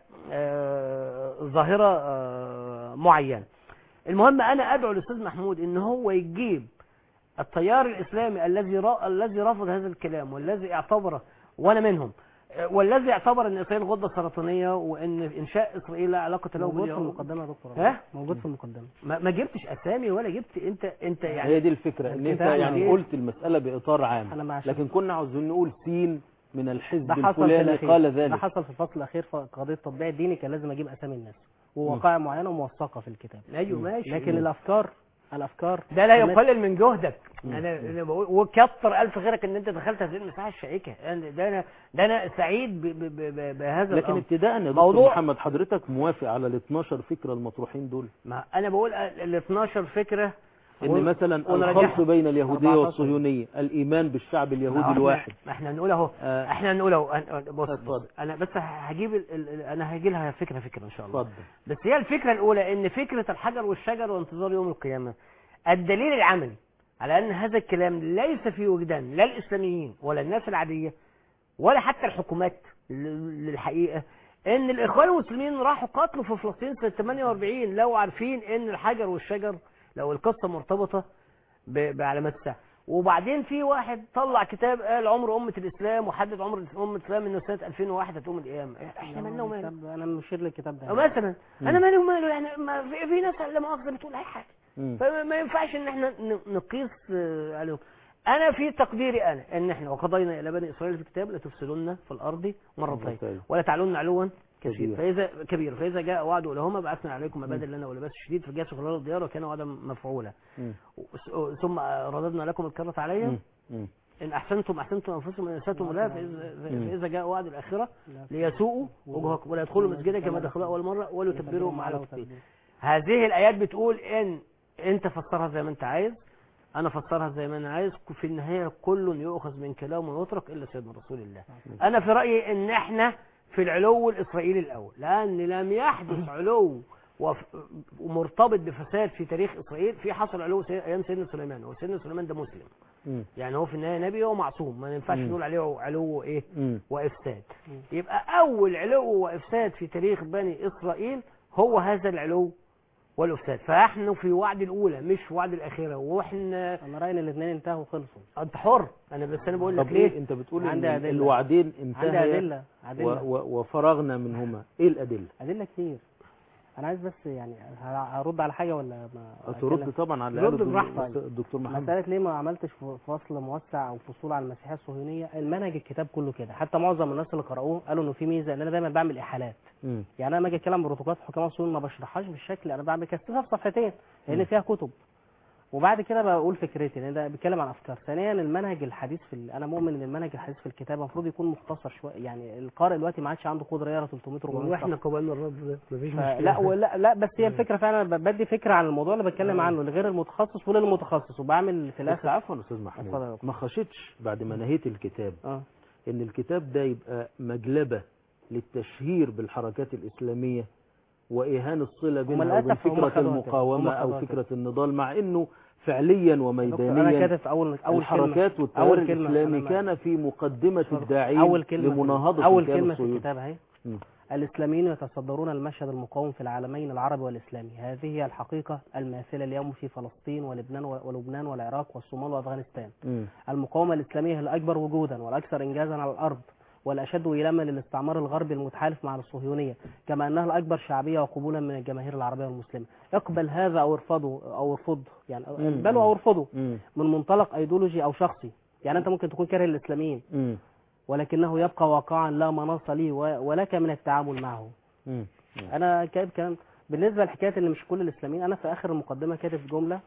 آه، ظاهره آه، معينه المهم انا ادعو الاستاذ محمود ان هو يجيب التيار الاسلامي الذي را... الذي رفض هذا الكلام والذي اعتبره وانا منهم آه، والذي اعتبر ان اسرائيل غده سرطانيه وان انشاء اسرائيل لا علاقه له موجود في باليهود المقدمه يا دكتور ها؟ موجود في المقدمه ما, ما جبتش اسامي ولا جبت انت انت يعني هي دي الفكرة ان انت الكتاب يعني يعني قلت المسألة بإطار عام انا مع لكن كنا عاوزين نقول سين من الحزب ده حصل في الفلاني الاخير قال ده ذلك حصل في الفصل الاخير في قضيه التطبيع الديني كان لازم اجيب اسامي الناس ووقائع معينه موثقه في الكتاب ايوه ماشي لكن الافكار الافكار ده لا الناس- يقلل من جهدك مم. انا انا بقول وكتر الف خيرك ان انت دخلت هذه المساحه الشائكه أنا- ده انا ده انا سعيد ب ب ب ب بهذا لكن الامر ابتداء يا دكتور موضوع- محمد حضرتك موافق على ال 12 فكرة المطروحين دول ما انا بقول ال 12 فكره ان ون- مثلا ونرجعها. الخلط بين اليهودية 14. والصهيونية الايمان بالشعب ما اليهودي احنا- الواحد ما احنا هنقول اهو آه، احنا هنقول اهو أنا- بص, اتفضل. بص انا بس هجيب ال- ال- انا هجي لها فكره فكره ان شاء الله اتفضل بس هي الفكره الاولى ان فكره الحجر والشجر وانتظار يوم القيامه الدليل العملي على ان هذا الكلام ليس في وجدان لا الاسلاميين ولا الناس العاديه ولا حتى الحكومات ل- للحقيقه ان الاخوان المسلمين راحوا قتلوا في فلسطين سنه 48 لو عارفين ان الحجر والشجر لو القصه مرتبطه ب- بعلامات الساعه وبعدين في واحد طلع كتاب قال عمر امه الاسلام وحدد عمر امه الاسلام انه سنه 2001 هتقوم القيامه احنا مالنا وماله الكتاب- انا مشير للكتاب ده مثلا انا مم. مالي وماله يعني ما في, في ناس لا مؤاخذه بتقول اي حاجه مم. فما ما ينفعش ان احنا ن- نقيس آه، عليهم انا في تقديري انا ان احنا وقضينا الى بني اسرائيل في الكتاب لتفسدن في الارض مرتين مرتين. ولا تعلن علوا كثير كبير. فاذا كبير فاذا جاء وعد لهما بعثنا عليكم عبادا لنا ولباس شديد فجاسوا خلال الديار وكان وعدا مفعولا مم. وس- ثم رددنا لكم الكرة عليهم مم. مم. ان احسنتم احسنتم انفسكم ان اساتم لا فاذا مم. فاذا جاء وعد الاخره ليسوءوا وجوهكم ولا يدخلوا مسجدا كما دخلوا اول مره وليتبروا ما علوا تتبير هذه الايات بتقول ان انت فسرها زي ما انت عايز انا فسرها زي ما انا عايز في النهايه كل يؤخذ من كلام ويترك الا سيدنا رسول الله انا في رايي ان احنا في العلو الاسرائيلي الاول لان لم يحدث علو وف- ومرتبط بفساد في تاريخ اسرائيل في حصل علو سي- ايام سيدنا سليمان وسيدنا سليمان ده مسلم مم. يعني هو في النهايه نبي هو معصوم ما ينفعش مم. نقول عليه علو ايه مم. وافساد يبقى اول علو وافساد في تاريخ بني اسرائيل هو هذا العلو والافساد فنحن في وعد الاولى مش في وعد الاخره واحنا انا رايي ان الاثنين انتهوا وخلصوا انت حر انا بس انا بقول لك طب ليه ليه انت بتقول ان عندي أدلة. الوعدين عندي انتهيا ادله و- ادله و- وفرغنا منهما ايه الادله ادله كتير انا عايز بس يعني ه- هرد على حاجه ولا ما ترد أتكلم؟ طبعا على رد الدكتور- براحتك. الدكتور محمد مسألة ليه ما عملتش ف- فصل موسع أو فصول على المسيحية الصهيونية المنهج الكتاب كله كده حتى معظم الناس اللي قرأوه قالوا إنه في ميزة إن أنا دايما بعمل إحالات مم. يعني أنا لما أجي أتكلم بروتوكولات الحكام الصهيونيين ما بشرحهاش بالشكل أنا بعمل كثيفها في صفحتين لأن مم. فيها كتب وبعد كده بقول فكرتي لان ده بيتكلم عن افكار ثانيا المنهج الحديث في ال- انا مؤمن ان المنهج الحديث في الكتاب المفروض يكون مختصر شويه يعني القارئ دلوقتي ما عادش عنده قدره يقرا 300 400 واحنا صفحه قبلنا الرب ده مفيش مشكله لا ولا لا بس هي الفكره فعلا ب- بدي فكره عن الموضوع اللي بتكلم عنه لغير المتخصص وللمتخصص وبعمل في بس الاخر عفوا يا استاذ اتفضل يا محمود دكتور. ما خشيتش بعد ما نهيت الكتاب اه ان الكتاب ده يبقى مجلبة للتشهير بالحركات الإسلامية وإهان الصلة بينها للأسف وبين هم فكرة خدوها كده. المقاومة هم أو خدوها فكرة النضال مع إنه فعليا دكتور، انا وميدانيا كاتب في اول اول كلمه الحركات والتيار أول كلمة الإسلامي أنا ما- كان في مقدمة الداعين اول كلمه لمناهضة اول الكيان كلمه في الصهيوني. الكتاب اهي مم. الاسلاميين يتصدرون المشهد المقاوم في العالمين العربي والاسلامي هذه هي الحقيقه الماثله اليوم في فلسطين ولبنان ولبنان والعراق والصومال وافغانستان مم. المقاومه الاسلاميه هي الاكبر وجودا والاكثر انجازا على الارض والاشد ايلاما للاستعمار الغربي المتحالف مع الصهيونيه كما انها الاكبر شعبيه وقبولا من الجماهير العربيه والمسلمه اقبل هذا او ارفضه او ارفضه يعني مم. اقبله او ارفضه مم. من منطلق ايديولوجي او شخصي يعني انت ممكن تكون كاره الاسلاميين مم. ولكنه يبقى واقعا لا مناص لي و- ولك من التعامل معه مم. انا كاتب كلام بالنسبه لحكايه ان مش كل الاسلاميين انا في اخر المقدمه كاتب جمله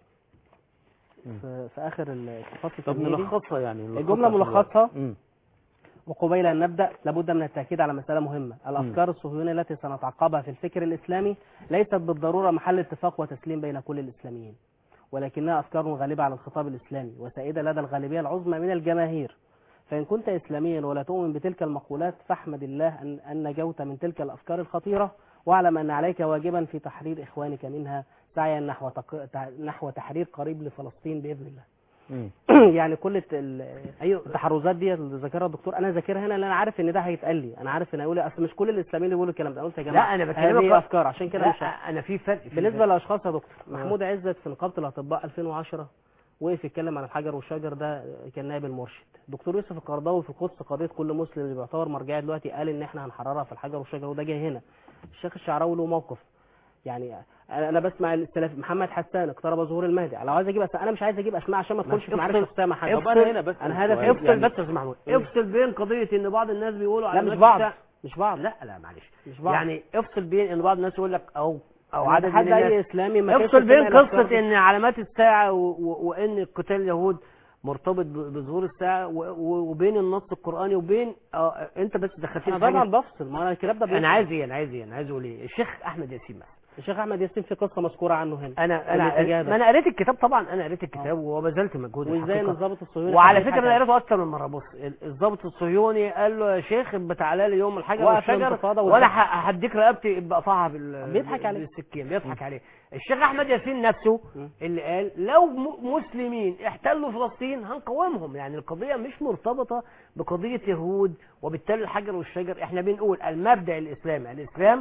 مم. في, في اخر الفصل طب التمهيدي نلخصها يعني نلخصها الجملة في الوقت. ملخصها مم. وقبيل أن نبدأ لابد من التأكيد على مسألة مهمة الأفكار الصهيونية التي سنتعقبها في الفكر الإسلامي ليست بالضرورة محل اتفاق وتسليم بين كل الإسلاميين ولكنها أفكار غالبة على الخطاب الإسلامي وسائدة لدى الغالبية العظمى من الجماهير فإن كنت إسلاميا ولا تؤمن بتلك المقولات فاحمد الله أن, أن نجوت من تلك الأفكار الخطيرة واعلم أن عليك واجبا في تحرير إخوانك منها سعيا نحو, تق... تع- نحو تحرير قريب لفلسطين بإذن الله مم. يعني كل الت- ال- ايوه التحرزات دي اللي ذكرها الدكتور انا ذاكرها هنا لان انا عارف ان ده هيتقال لي انا عارف ان اقول اصل مش كل الاسلاميين اللي بيقولوا الكلام ده قلت يا لا جماعه انا بكلمك هذه بقى- افكار عشان كده لا مش ه- انا في فرق في بالنسبه للاشخاص يا دكتور آه. محمود عزت في نقابه الاطباء 2010 وقف يتكلم عن الحجر والشجر ده كان نائب المرشد دكتور يوسف القرضاوي في قدس قضيه كل مسلم اللي بيعتبر مرجعيه دلوقتي قال ان احنا هنحررها في الحجر والشجر وده جاي هنا الشيخ الشعراوي له موقف يعني انا أنا بسمع السلف محمد حسان اقترب ظهور المهدي لو عايز اجيب أسماء انا مش عايز اجيب اسماء عشان ما تدخلش في معرفه افصل- شخصيه مع حد افصل- طب انا هنا بس انا هدفي سؤال. افصل يعني- بس يا استاذ محمود إيه؟ افصل بين قضيه ان بعض الناس بيقولوا لا على مش الناس بعض بتاع- مش بعض لا لا معلش مش بعض يعني افصل بين ان بعض الناس يقول لك او او أنا عدد بتحدى من الناس اي اسلامي ما كانش افصل بين سمع الأفكار قصه دي. ان علامات الساعه و... و... وان قتال اليهود مرتبط ب- بظهور الساعه و... و... وبين النص القراني وبين آه انت بس دخلتني انا في طبعا حاجة. بفصل ما انا الكلام ده انا بيفصل. عايز ايه انا عايز ايه انا عايز اقول ايه الشيخ احمد ياسين مثلا الشيخ احمد ياسين في قصه مذكوره عنه هنا انا انا الاتجاه ده. ما انا قريت الكتاب طبعا انا قريت الكتاب وبذلت مجهود وازاي ان الحقيقة. الضابط الصهيوني وعلى كان فكره بيضحك انا قريته اكتر من مره بص ال- الضابط الصهيوني قال له يا شيخ ابقى تعالى لي يوم الحجر وقف والشجر الانتفاضة وانا والضحك. ح- هديك رقبتي ابقى اقطعها بال بيضحك عليه. بالسكين بيضحك عليه الشيخ احمد ياسين نفسه م. اللي قال لو م- مسلمين احتلوا فلسطين هنقاومهم يعني القضيه مش مرتبطه بقضيه يهود وبالتالي الحجر والشجر احنا بنقول المبدا الاسلامي الاسلام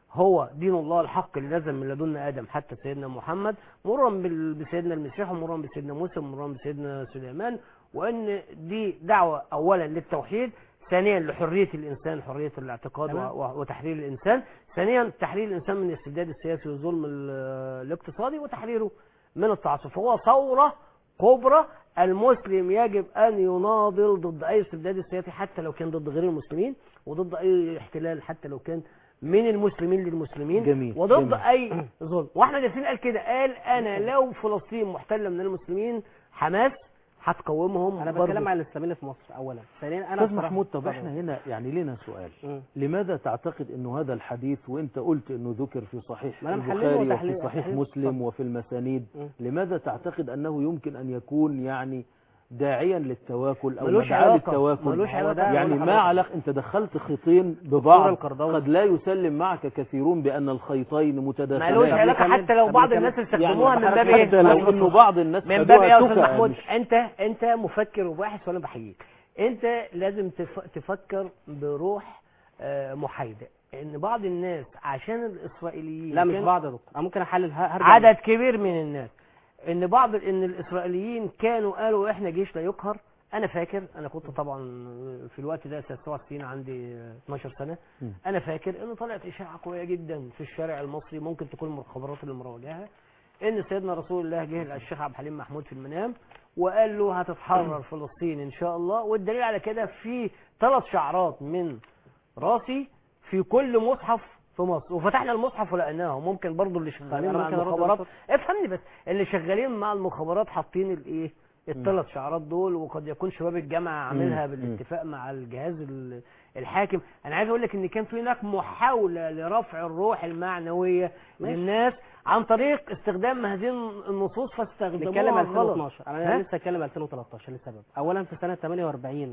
هو دين الله الحق اللي نزل من لدن ادم حتى سيدنا محمد مرا بال- بسيدنا المسيح ومرا بسيدنا موسى ومرا بسيدنا سليمان وان دي دعوه اولا للتوحيد ثانيا لحريه الانسان حريه الاعتقاد تمام. و- و- وتحرير الانسان ثانيا تحرير الانسان من الاستبداد السياسي والظلم ال- الاقتصادي وتحريره من التعصب فهو ثوره كبرى المسلم يجب ان يناضل ضد اي استبداد سياسي حتى لو كان ضد غير المسلمين وضد اي احتلال حتى لو كان من المسلمين للمسلمين جميل، وضد جميل. اي ظلم واحمد ياسين قال كده قال انا لو فلسطين محتله من المسلمين حماس هتقاومهم انا برضه. بتكلم عن الاسلاميين في مصر اولا ثانيا انا استاذ بصراحة- محمود طب اتفضل. احنا هنا يعني لنا سؤال مم. لماذا تعتقد انه هذا الحديث وانت قلت انه ذكر في صحيح ما أنا محلله البخاري وفي وتحليل- صحيح تحليل مسلم اتفضل. وفي المسانيد مم. لماذا تعتقد انه يمكن ان يكون يعني داعيا للتواكل او ملوش مدعاة علاقة. للتواكل ملوش هو علاقة. ده يعني أقول ما لحضرتك. علاقة انت دخلت خيطين ببعض القرضاوي. قد لا يسلم معك كثيرون بان الخيطين متداخلين ملوش طب علاقه نكمل؟ حتى لو طب بعض نكمل؟ الناس استخدموها يعني من باب ايه حتى لو انه بعض الناس من باب ايه يا خدوها استاذ تكأ محمود مش- انت انت مفكر وباحث وانا بحييك انت لازم تف... تفكر بروح آه، محايده ان بعض الناس عشان الاسرائيليين لا مش كان بعض يا دكتور انا ممكن احلل ه- هرجع عدد كبير من الناس ان بعض ان الاسرائيليين كانوا قالوا احنا جيش لا يقهر انا فاكر انا كنت طبعا في الوقت ده سنه 67 عندي 12 سنه م. انا فاكر ان طلعت اشاعه قويه جدا في الشارع المصري ممكن تكون من الخبرات اللي مروجاها ان سيدنا رسول الله جه الشيخ عبد الحليم محمود في المنام وقال له هتتحرر فلسطين ان شاء الله والدليل على كده في ثلاث شعرات من راسي في كل مصحف في مصر وفتحنا المصحف ولقيناه ممكن برضو اللي شغالين أنا مع ممكن أرد المخابرات على افهمني بس اللي شغالين مع المخابرات حاطين الايه الثلاث شعارات دول وقد يكون شباب الجامعه عاملها مم. بالاتفاق مع الجهاز ال- الحاكم انا عايز اقول لك ان كان في هناك محاوله لرفع الروح المعنويه ماشي. للناس عن طريق استخدام هذه النصوص نتكلم فاستخدموها غلط 2012 انا ها؟ لسه اتكلم 2013 لسبب اولا في سنه 48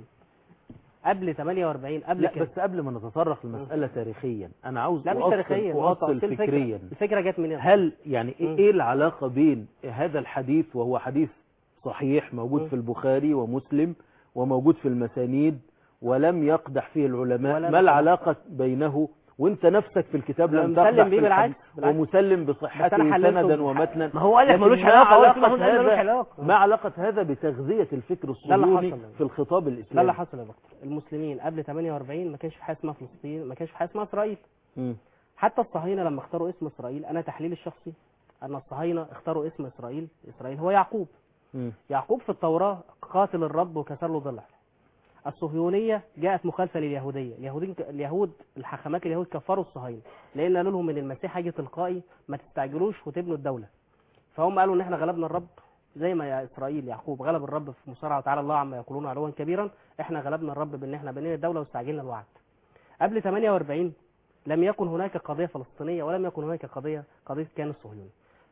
قبل 48 قبل لا كده بس قبل ما نتطرق للمسألة تاريخيا أنا عاوز لا مش أؤصل- تاريخيا هو أؤصل تفصيل الفكرة. فكريا الفكره جت منين هل يعني إيه- مم. ايه العلاقة بين هذا الحديث وهو حديث صحيح موجود مم. في البخاري ومسلم وموجود في المسانيد ولم يقدح فيه العلماء ولا ما نقدح. العلاقة بينه وانت نفسك في الكتاب أنا لم مسلم تقدح بيه في بالعكس، الحديث بالعكس. ومسلم بس بصحته أنا حللته سندا بح- ومتنا ما هو قال لك لكن ملوش ما علاقه هو علاقة محمود قال ملوش هذا علاقه ما علاقة هذا بتغذية الفكر ده اللي الصهيوني حصل. في الخطاب ده اللي الإسلامي حصل يا دكتور المسلمين قبل 48 ما كانش في حاجه اسمها فلسطين ما كانش في حاجه اسمها اسرائيل مم. حتى الصهاينه لما اختاروا اسم اسرائيل انا تحليلي الشخصي ان الصهاينه اختاروا اسم اسرائيل اسرائيل هو يعقوب مم. يعقوب في التوراة قاتل الرب وكسر له ضلع الصهيونية جاءت مخالفة لليهودية اليهودين اليهود الحكمات اليهود كفروا الصهاينة لأن قالوا لهم من المسيح هيجي تلقائي ما تستعجلوش وتبنوا الدولة فهم قالوا إن إحنا غلبنا الرب زي ما يا إسرائيل يعقوب غلب الرب في مصارعة تعالى الله عما يقولون علوا كبيرا إحنا غلبنا الرب بإن إحنا بنينا الدولة واستعجلنا الوعد قبل 48 لم يكن هناك قضية فلسطينية ولم يكن هناك قضية قضية كيان الصهيوني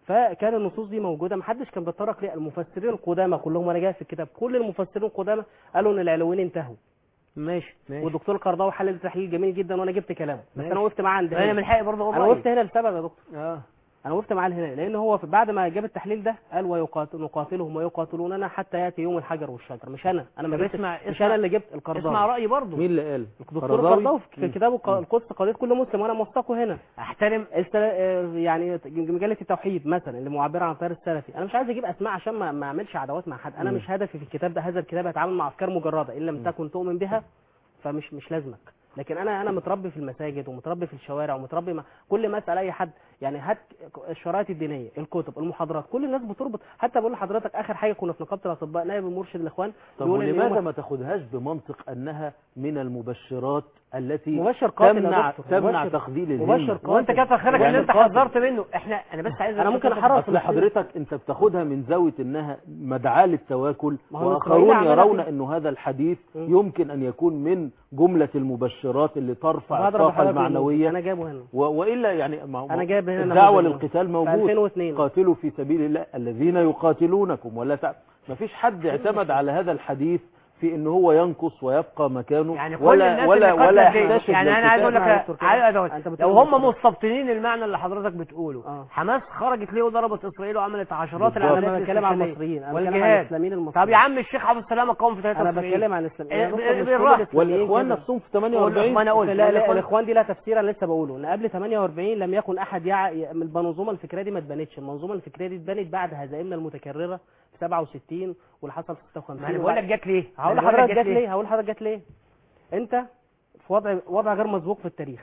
فكان النصوص دي موجوده محدش كان بيتطرق ليها المفسرين القدامى كلهم وانا جاي في الكتاب كل المفسرين القدامى قالوا ان العلويين انتهوا ماشي ماشي والدكتور القرضاوي حلل تحليل جميل جدا وانا جبت كلامه بس ماشي. انا وقفت معاه عند انا هنا. من حقي برضه اقول انا رأيي. وقفت هنا لسبب يا دكتور اه انا وقفت معاه هنا لان هو في بعد ما جاب التحليل ده قال ويقاتل نقاتلهم ويقاتلوننا حتى ياتي يوم الحجر والشجر مش انا انا ما طب جبتش اسمع- مش اسمع- انا اللي جبت القرضاوي اسمع رايي برضه مين اللي قال الدكتور قرضاوي؟ القرضاوي في كتابه ق- القدس قضيه كل مسلم وانا موثقه هنا احترم است- آه، يعني مجله التوحيد مثلا اللي معبره عن التيار السلفي انا مش عايز اجيب اسماء عشان ما, ما اعملش عداوات مع حد انا مم. مش هدفي في الكتاب ده هذا الكتاب هيتعامل مع افكار مجرده ان لم تكن تؤمن بها فمش مش لازمك لكن انا انا متربي في المساجد ومتربي في الشوارع ومتربي مع كل ما اسال اي حد يعني هات الشرايط الدينيه الكتب المحاضرات كل الناس بتربط حتى بقول لحضرتك اخر حاجه كنا في نقابه الاطباء نائب المرشد الاخوان طب بيقول إن ولماذا يوم- ما تاخدهاش بمنطق انها من المبشرات التي مبشر قاتل يا تمنع دكتور. تمنع مبشر- تخذيل الذمه مبشر قاتل. وانت كتر خيرك يعني اللي انت قاتل. حذرت منه احنا انا بس عايز أنا ممكن أقول- أحرص اصل حضرتك انت بتاخدها من زاويه انها مدعاه للتواكل ما هو واخرون إسرائيل عملها يرون كده. انه هذا الحديث مم. يمكن ان يكون من جمله المبشرات اللي ترفع هضرب الطاقه حضرتك المعنويه انا جايبه هنا و- والا يعني ما- أنا جايب هنا الدعوه نموذج للقتال في موجود 2002 قاتلوا في سبيل الله الذين يقاتلونكم ولا تع... ما فيش حد اعتمد على هذا الحديث في ان هو ينقص ويبقى مكانه يعني كل ولا الناس ولا اللي ولا قاتلة دي- يحتشد يعني انا عايز اقول للقتال. يا لك دكتور كده. عايز أقول- أنت لو بتقول هم كده. مستبطنين المعنى اللي حضرتك بتقوله آه. حماس خرجت ليه وضربت اسرائيل وعملت عشرات بالظبط. العمليات انا بتكلم عن الاستشهادية المصريين انا بتكلم عن والجهاد الاسلاميين المصريين طب يا عم الشيخ عبد السلام قام في انا 73 بتكلم عن الاسلاميين يا إيه، دكتور، مش كل بالراحة. الإسلاميين والاخوان كده. نفسهم في ما 48 انا قلت لا لا والإخوان- الاخوان دي لها تفسير انا لسه بقوله ان قبل 48 لم يكن احد يع... من المنظومه الفكريه دي ما اتبنتش المنظومه الفكريه دي اتبنت بعد هزائمنا المتكرره في 67 واللي حصل في 56 ما انا بقول لك جت ليه هقول أنا بقول لحضرتك جت ليه هقول لحضرتك جت ليه انت في وضع وضع غير مسبوق في التاريخ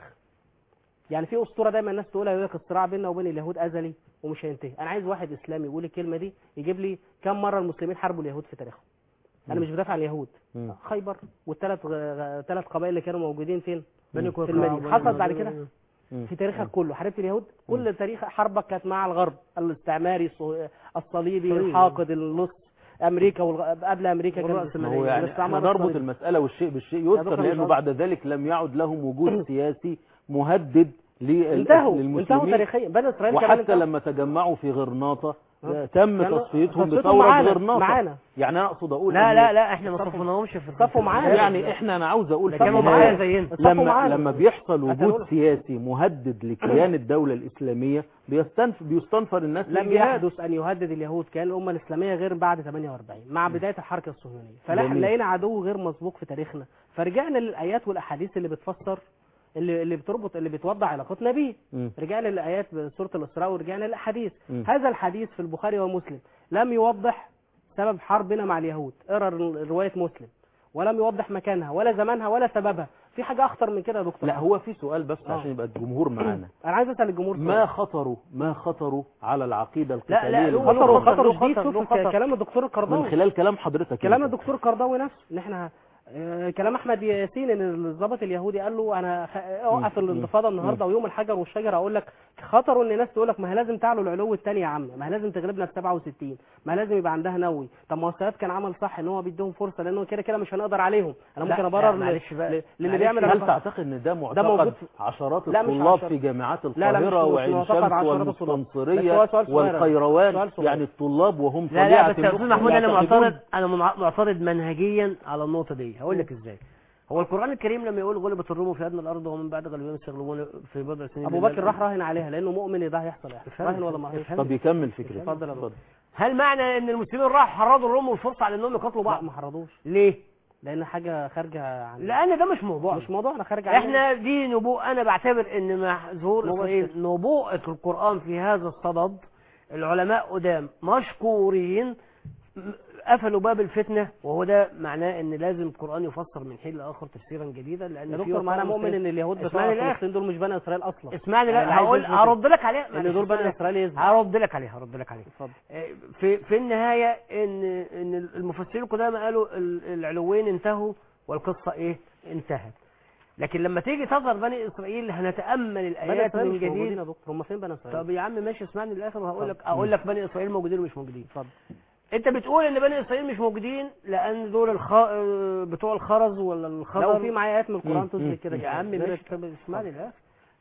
يعني في اسطوره دايما الناس تقولها يقول لك الصراع بيننا وبين اليهود ازلي ومش هينتهي انا عايز واحد اسلامي يقول الكلمه دي يجيب لي كم مره المسلمين حاربوا اليهود في تاريخهم انا مش بدافع عن اليهود مم. خيبر والثلاث ثلاث قبائل اللي كانوا موجودين فين بني في قينقاع المدينه وبني حصل بعد نضير. كده مم. في تاريخك كله حاربت اليهود كل تاريخ حربك كانت مع الغرب الاستعماري الص- الصليبي صليبي. الحاقد اللص امريكا والغ... قبل امريكا كان والرأس ما هو يعني الاستعمار احنا نربط الصليبي. المسألة والشيء بالشيء دكتور يذكر مش لأنه قصدي. بعد ذلك لم يعد لهم وجود سياسي مهدد لل- انتهوا انتهوا للمسلمين تاريخيا بني اسرائيل كمان وحتى انتهوا. لما تجمعوا في غرناطة ها؟ تم كانوا- تصفيتهم تصفيتهم بثورة معانا- غرناطة معانا. يعني أنا أقصد أقول لا إن- لا لا احنا ما صفوا- صفناهمش في صفوا معانا. يعني احنا انا عاوز اقول ده في كانوا النهاية معايا زينا صفوا لما معانا. لما بيحصل وجود هتقول- سياسي مهدد لكيان الدولة الإسلامية بيستنف بيستنفر الناس لم للجهاد يحدث ان يهدد اليهود كان الامه الاسلاميه غير بعد 48 مع بدايه الحركه الصهيونيه فلا جميل. لقينا عدو غير مسبوق في تاريخنا فرجعنا للايات والاحاديث اللي بتفسر اللي اللي بتربط اللي بتوضح علاقتنا بيه مم. رجعنا للايات بسوره الاسراء ورجعنا للاحاديث مم. هذا الحديث في البخاري ومسلم لم يوضح سبب حربنا مع اليهود اقرا روايه مسلم ولم يوضح مكانها ولا زمانها ولا سببها في حاجه اخطر من كده يا دكتور لا هو في سؤال بس آه. عشان يبقى الجمهور معانا انا عايز اسال الجمهور ما سؤال. خطروا ما خطروا على العقيدة لا، القتالية له المصرية؟ خطر خطر، وخطر له شديد خطر، له شوف خطر. كلام الدكتور من القرضاوي خلال كلام حضرتك كلام أنت. الدكتور القرضاوي نفسه ان احنا آه، كلام احمد ياسين ان الضابط اليهودي قال له انا خ- اوقف مم. الانتفاضه النهارده ويوم الحجر والشجر اقول لك خطروا ان ناس تقول لك ما هي لازم تعلو العلو الثاني يا عم ما هي لازم تغلبنا في 67 ما هي لازم يبقى عندها نووي طب ما هو السادات كان عمل صح ان هو بيديهم فرصه لانه كده كده مش هنقدر عليهم انا لا، ممكن لا، ابرر ل- معلش بقى. ل- للي معلش، بيعمل هل علاقات. تعتقد ان ده موجود معتقد في- عشرات لا، مش الطلاب عشرات. في جامعات لا، لا، مش- القاهرة مش وعين معتقد شمس عشرات الطلاب. بس والمستنصرية هو سؤال صغير. والقيروان سؤال صغير. يعني الطلاب وهم لا لا طليعة بس يا استاذ الأخرى محمود انا يعتقدون- معترض انا منع- معترض منهجيا على النقطه دي هقول لك ازاي هو القران الكريم لما يقول غلبت الروم في ادنى الارض ومن بعد غلبهم سيغلبون في بضع سنين ابو بكر راح راهن عليها لانه مؤمن ان ده هيحصل يعني افهم، راهن ولا ما افهم. راهنش طب يكمل فكرة اتفضل يا دكتور. هل معنى ان المسلمين راحوا حرضوا الروم والفرس على انهم يقاتلوا لا بعض ما حرضوش ليه لان حاجه خارجه عن لان ده مش موضوع مش موضوعنا خارجه عننا. احنا دي نبوء انا بعتبر ان مع ظهور مباشر. اسرائيل نبوءه القران في هذا الصدد العلماء قدام مشكورين م- قفلوا باب الفتنه وهو ده معناه ان لازم القران يفسر من حين لاخر تفسيرا جديدا لان يا في دكتور ما انا وقائع مؤمن ان اليهود بتوع اسمعني للآخر. فلسطين دول مش بني اسرائيل اصلا اسمعني يعني لا عايز هقول يثبت هرد لك عليه ان دول بني اسرائيل يثبت هرد لك عليه هرد لك عليه اتفضل في في النهايه ان ان المفسرين القدامى قالوا ال- العلوين انتهوا والقصه ايه انتهت لكن لما تيجي تظهر بني اسرائيل هنتامل بني الايات اسرائيل من مش موجودين جديد يا دكتور هم فين بني اسرائيل طب يا عم ماشي اسمعني للاخر وهقول لك اتفضل. اقول لك بني اسرائيل موجودين ومش موجودين اتفضل انت بتقول ان بني اسرائيل مش موجودين لان دول الخ... بتوع الخرز ولا لو الخضر في معايا ايات من القران مم. تثبت كده يا عم كده. ماشي طب اسمعني للاخر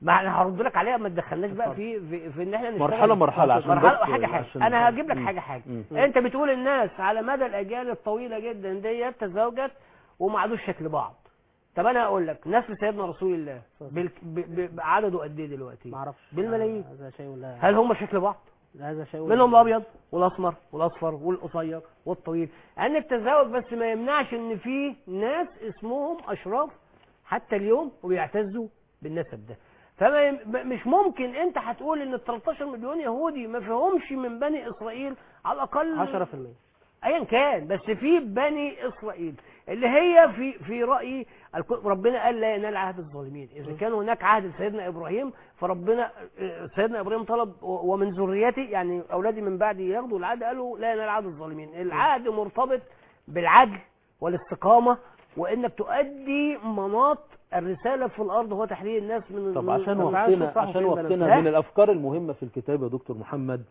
ما انا هرد لك عليها ما تدخلناش بقى في في, في ان احنا نشتغل مرحلة مرحلة عشان مرحله بس- حاجه حاجه عشان- انا هجيب لك مم. حاجه حاجه مم. انت بتقول الناس على مدى الاجيال الطويله جدا ديت تزوجت وما عادوش شكل بعض طب انا اقول لك نسل سيدنا رسول الله بال- ب- ب- بعدده قد ايه دلوقتي ما اعرفش بالملايين. هذا شيء لا هل هم شكل بعض هذا شيء منهم الابيض والاسمر والاصفر والقصير والطويل ان التزاوج بس ما يمنعش ان في ناس اسمهم اشراف حتى اليوم وبيعتزوا بالنسب ده فما يم... م- مش ممكن انت هتقول ان ال 13 مليون يهودي ما فيهمش من بني اسرائيل على الاقل 10% ايا كان بس في بني اسرائيل اللي هي في في رايي الك- ربنا قال لا ينال عهد الظالمين اذا كان هناك عهد لسيدنا ابراهيم فربنا آه، سيدنا ابراهيم طلب و- ومن ذريتي يعني اولادي من بعدي ياخدوا العهد قالوا لا ينال عهد الظالمين العهد مرتبط بالعدل والاستقامه وانك تؤدي مناط الرساله في الارض هو تحرير الناس من طب من- عشان من- وقتنا صح عشان وفين وقتنا بنات. من الافكار المهمه في الكتاب يا دكتور محمد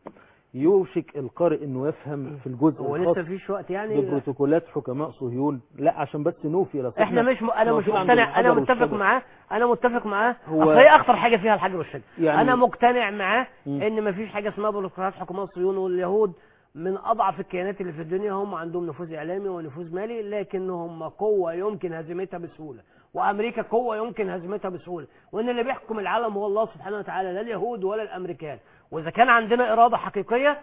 يوشك القارئ انه يفهم في الجزء هو الخاص لسه فيش وقت يعني ببروتوكولات حكماء صهيون لا عشان بس نوفي لأصل احنا مش م... انا مش واقفين عند مقتنع انا الحجر متفق والشجر. معاه انا متفق معاه هو- اصل هي اخطر حاجه فيها الحجر والشجر يعني- انا مقتنع معاه مم. ان مفيش حاجه اسمها بروتوكولات حكومات الصهيون واليهود من اضعف الكيانات اللي في الدنيا هم عندهم نفوذ اعلامي ونفوذ مالي لكنهم قوه يمكن هزيمتها بسهوله وامريكا قوه يمكن هزيمتها بسهوله وان اللي بيحكم العالم هو الله سبحانه وتعالى لا اليهود ولا الامريكان واذا كان عندنا اراده حقيقيه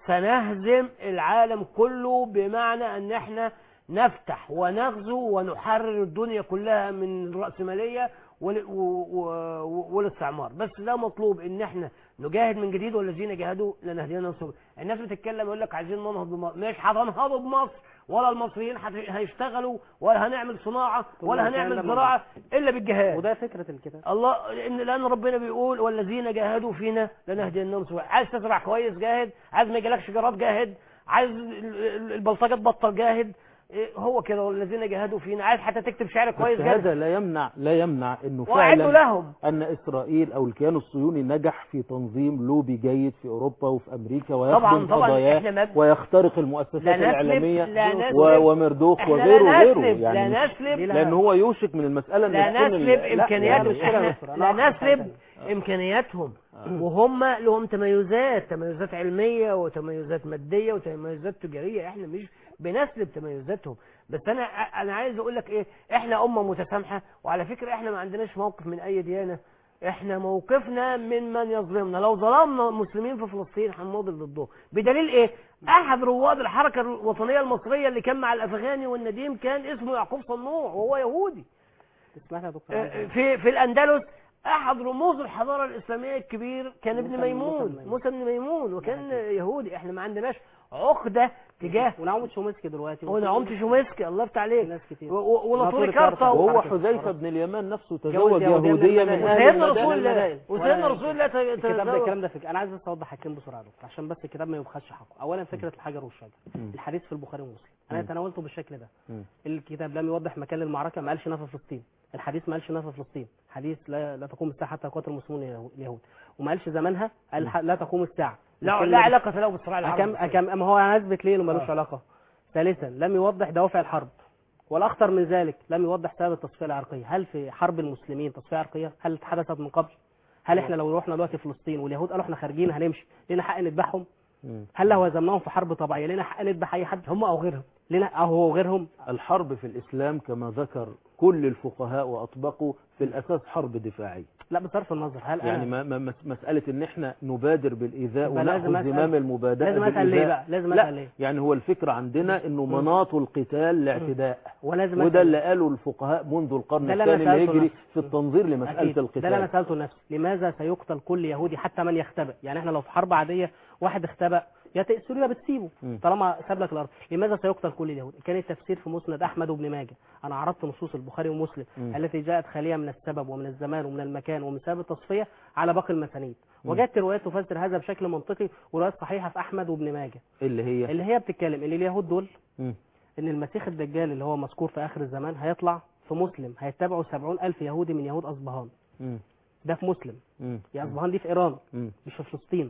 سنهزم العالم كله بمعنى ان احنا نفتح ونغزو ونحرر الدنيا كلها من الرأسمالية وال- و- و- والاستعمار بس ده مطلوب ان احنا نجاهد من جديد والذين جاهدوا لنهدينا سبل الناس بتتكلم يقول لك عايزين ننهض بمصر مش هتنهضوا بمصر ولا المصريين هت- هيشتغلوا ولا هنعمل صناعة ولا الكلام ده هنعمل من زراعة الا بالجهاد وده فكره الكتاب الله إن لان ربنا بيقول والذين جاهدوا فينا لنهدينهم سبل عايز تزرع كويس جاهد عايز ما يجيلكش جراد جاهد عايز ال- ال- البلطجه تبطل جاهد إيه هو كده والذين جاهدوا فينا عايز حتى تكتب شعر كويس بس جاهد هذا لا يمنع لا يمنع انه واعدوا فعلا لهم ان اسرائيل او الكيان الصهيوني نجح في تنظيم لوبي جيد في اوروبا وفي امريكا طبعا ويخدم طبعا قضاياه احنا ما ويخترق المؤسسات لا نسلب- الاعلاميه لا نسلب- و- ومردوخ احنا وغيره لا وغيره نسلب يعني لا مش- نسلب لان هو يوشك من المساله ان لا تكون ال- نسلب لا، امكانيات يعني مشكلة يا احنا دكتور. أنا لا أعرف حاجة نسلب تانية. امكانياتهم وهم لهم تميزات تميزات علميه وتميزات ماديه وتميزات تجاريه احنا مش بنسلب تميزاتهم بس انا انا عايز اقول لك ايه احنا امه متسامحه وعلى فكره احنا ما عندناش موقف من اي ديانه احنا موقفنا من من يظلمنا لو ظلمنا مسلمين في فلسطين هنناضل ضدهم بدليل ايه احد رواد الحركه الوطنيه المصريه اللي كان مع الافغاني والنديم كان اسمه يعقوب صنوع وهو يهودي تسمح لي يا دكتور آه، في في الاندلس احد رموز الحضاره الاسلاميه الكبير كان ابن موسى- ميمون موسى بن ميمون. موسى بن ميمون وكان يهودي احنا ما عندناش عقده تجاه ونعومة شومسكي دلوقتي ونعومت شومسكي الله يفتح عليك ناس كتير و- و- ولاتوري ناطوري كارتا كارتا. وهو حركة حذيفه الفرس. بن اليمان نفسه جوز تزوج يهودية من يهوديه من المدائن. اهل وسيدنا المدائن. رسول الله المدائن. وسيدنا ولا- رسول الله ت- الكتاب ده تزوج. الكلام ده فكرة. انا عايز بس اوضح حاجتين بسرعه يا دكتور عشان بس الكتاب ما يبخسش حقه اولا فكره الحجر والشجر مم. الحديث في البخاري ومسلم انا مم. تناولته بالشكل ده مم. الكتاب لم يوضح مكان المعركه ما قالش نفى فلسطين الحديث ما قالش نفى فلسطين حديث لا, لا تقوم الساعه حتى يقاتل المسلمون اليهو- اليهود وما قالش زمانها قال ح- لا تقوم الساعه لا الكلمة لا دي- علاقه له بالصراع أكم العربي أكم ما هو انا اثبت ليه انه ملوش آه. علاقه ثالثا لم يوضح دوافع الحرب والاخطر من ذلك لم يوضح سبب التصفيه العرقيه هل في حرب المسلمين تصفيه عرقيه هل حدثت من قبل هل احنا لو رحنا دلوقتي فلسطين واليهود قالوا احنا خارجين هنمشي لنا حق نذبحهم مم. هل لو هزمناهم في حرب طبيعيه لنا حق نذبح اي حد هم او غيرهم لنا اه هو وغيرهم الحرب في الاسلام كما ذكر كل الفقهاء واطبقوا في الاساس حرب دفاعيه لا بصرف النظر هل يعني انا ما ما مس- مساله ان احنا نبادر بالايذاء يبقى لازم وناخذ أسأل- زمام المبادئه لازم اسال ليه بالإيذاء. بقى لازم لا اسال ليه يعني هو الفكره عندنا انه مناط القتال لاعتداء ولازم وده أسأل اللي قاله الفقهاء منذ القرن ده اللي أنا الثاني اللي سألته يجري نفسي. في التنظير لمساله أكيد. ده اللي انا القتال سالته لنفسي لماذا سيقتل كل يهودي حتى من يختبئ يعني احنا لو في حرب عاديه واحد اختبأ يا تأسره يا بتسيبه مم. طالما ساب لك الارض لماذا سيقتل كل اليهود كان التفسير في مسند احمد وابن ماجه انا عرضت نصوص البخاري ومسلم مم. التي جاءت خاليه من السبب ومن الزمان ومن المكان ومن سبب التصفيه على باقي المسانيد مم. وجدت روايات تفسر هذا بشكل منطقي وروايات صحيحه في احمد وابن ماجه اللي هي اللي هي بتتكلم ان اليهود دول مم. ان المسيح الدجال اللي هو مذكور في اخر الزمان هيطلع في مسلم هيتبعوا سبعون الف يهودي من يهود اصبهان مم. ده في مسلم مم. يا اصبهان دي في ايران مم. مش في فلسطين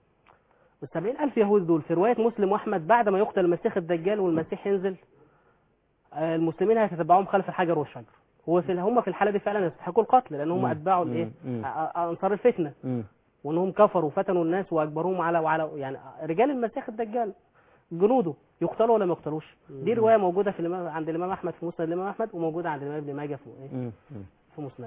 والسبعين ألف يهود دول في رواية مسلم وأحمد بعد ما يقتل المسيح الدجال والمسيح ينزل آه، المسلمين هيتتبعوهم خلف الحجر والشجر هو في هم في الحاله دي فعلا يستحقوا القتل لان هم مم. اتباعوا الايه مم. مم. أ- أ- انصار الفتنه مم. وانهم كفروا وفتنوا الناس واجبروهم على وعلى يعني رجال المسيح الدجال جنوده يقتلوا ولا ما يقتلوش دي روايه موجوده في الإمام عند الامام احمد في مسند الامام احمد وموجوده عند الامام ابن ماجه في إيه؟ مم. مم. في مسنده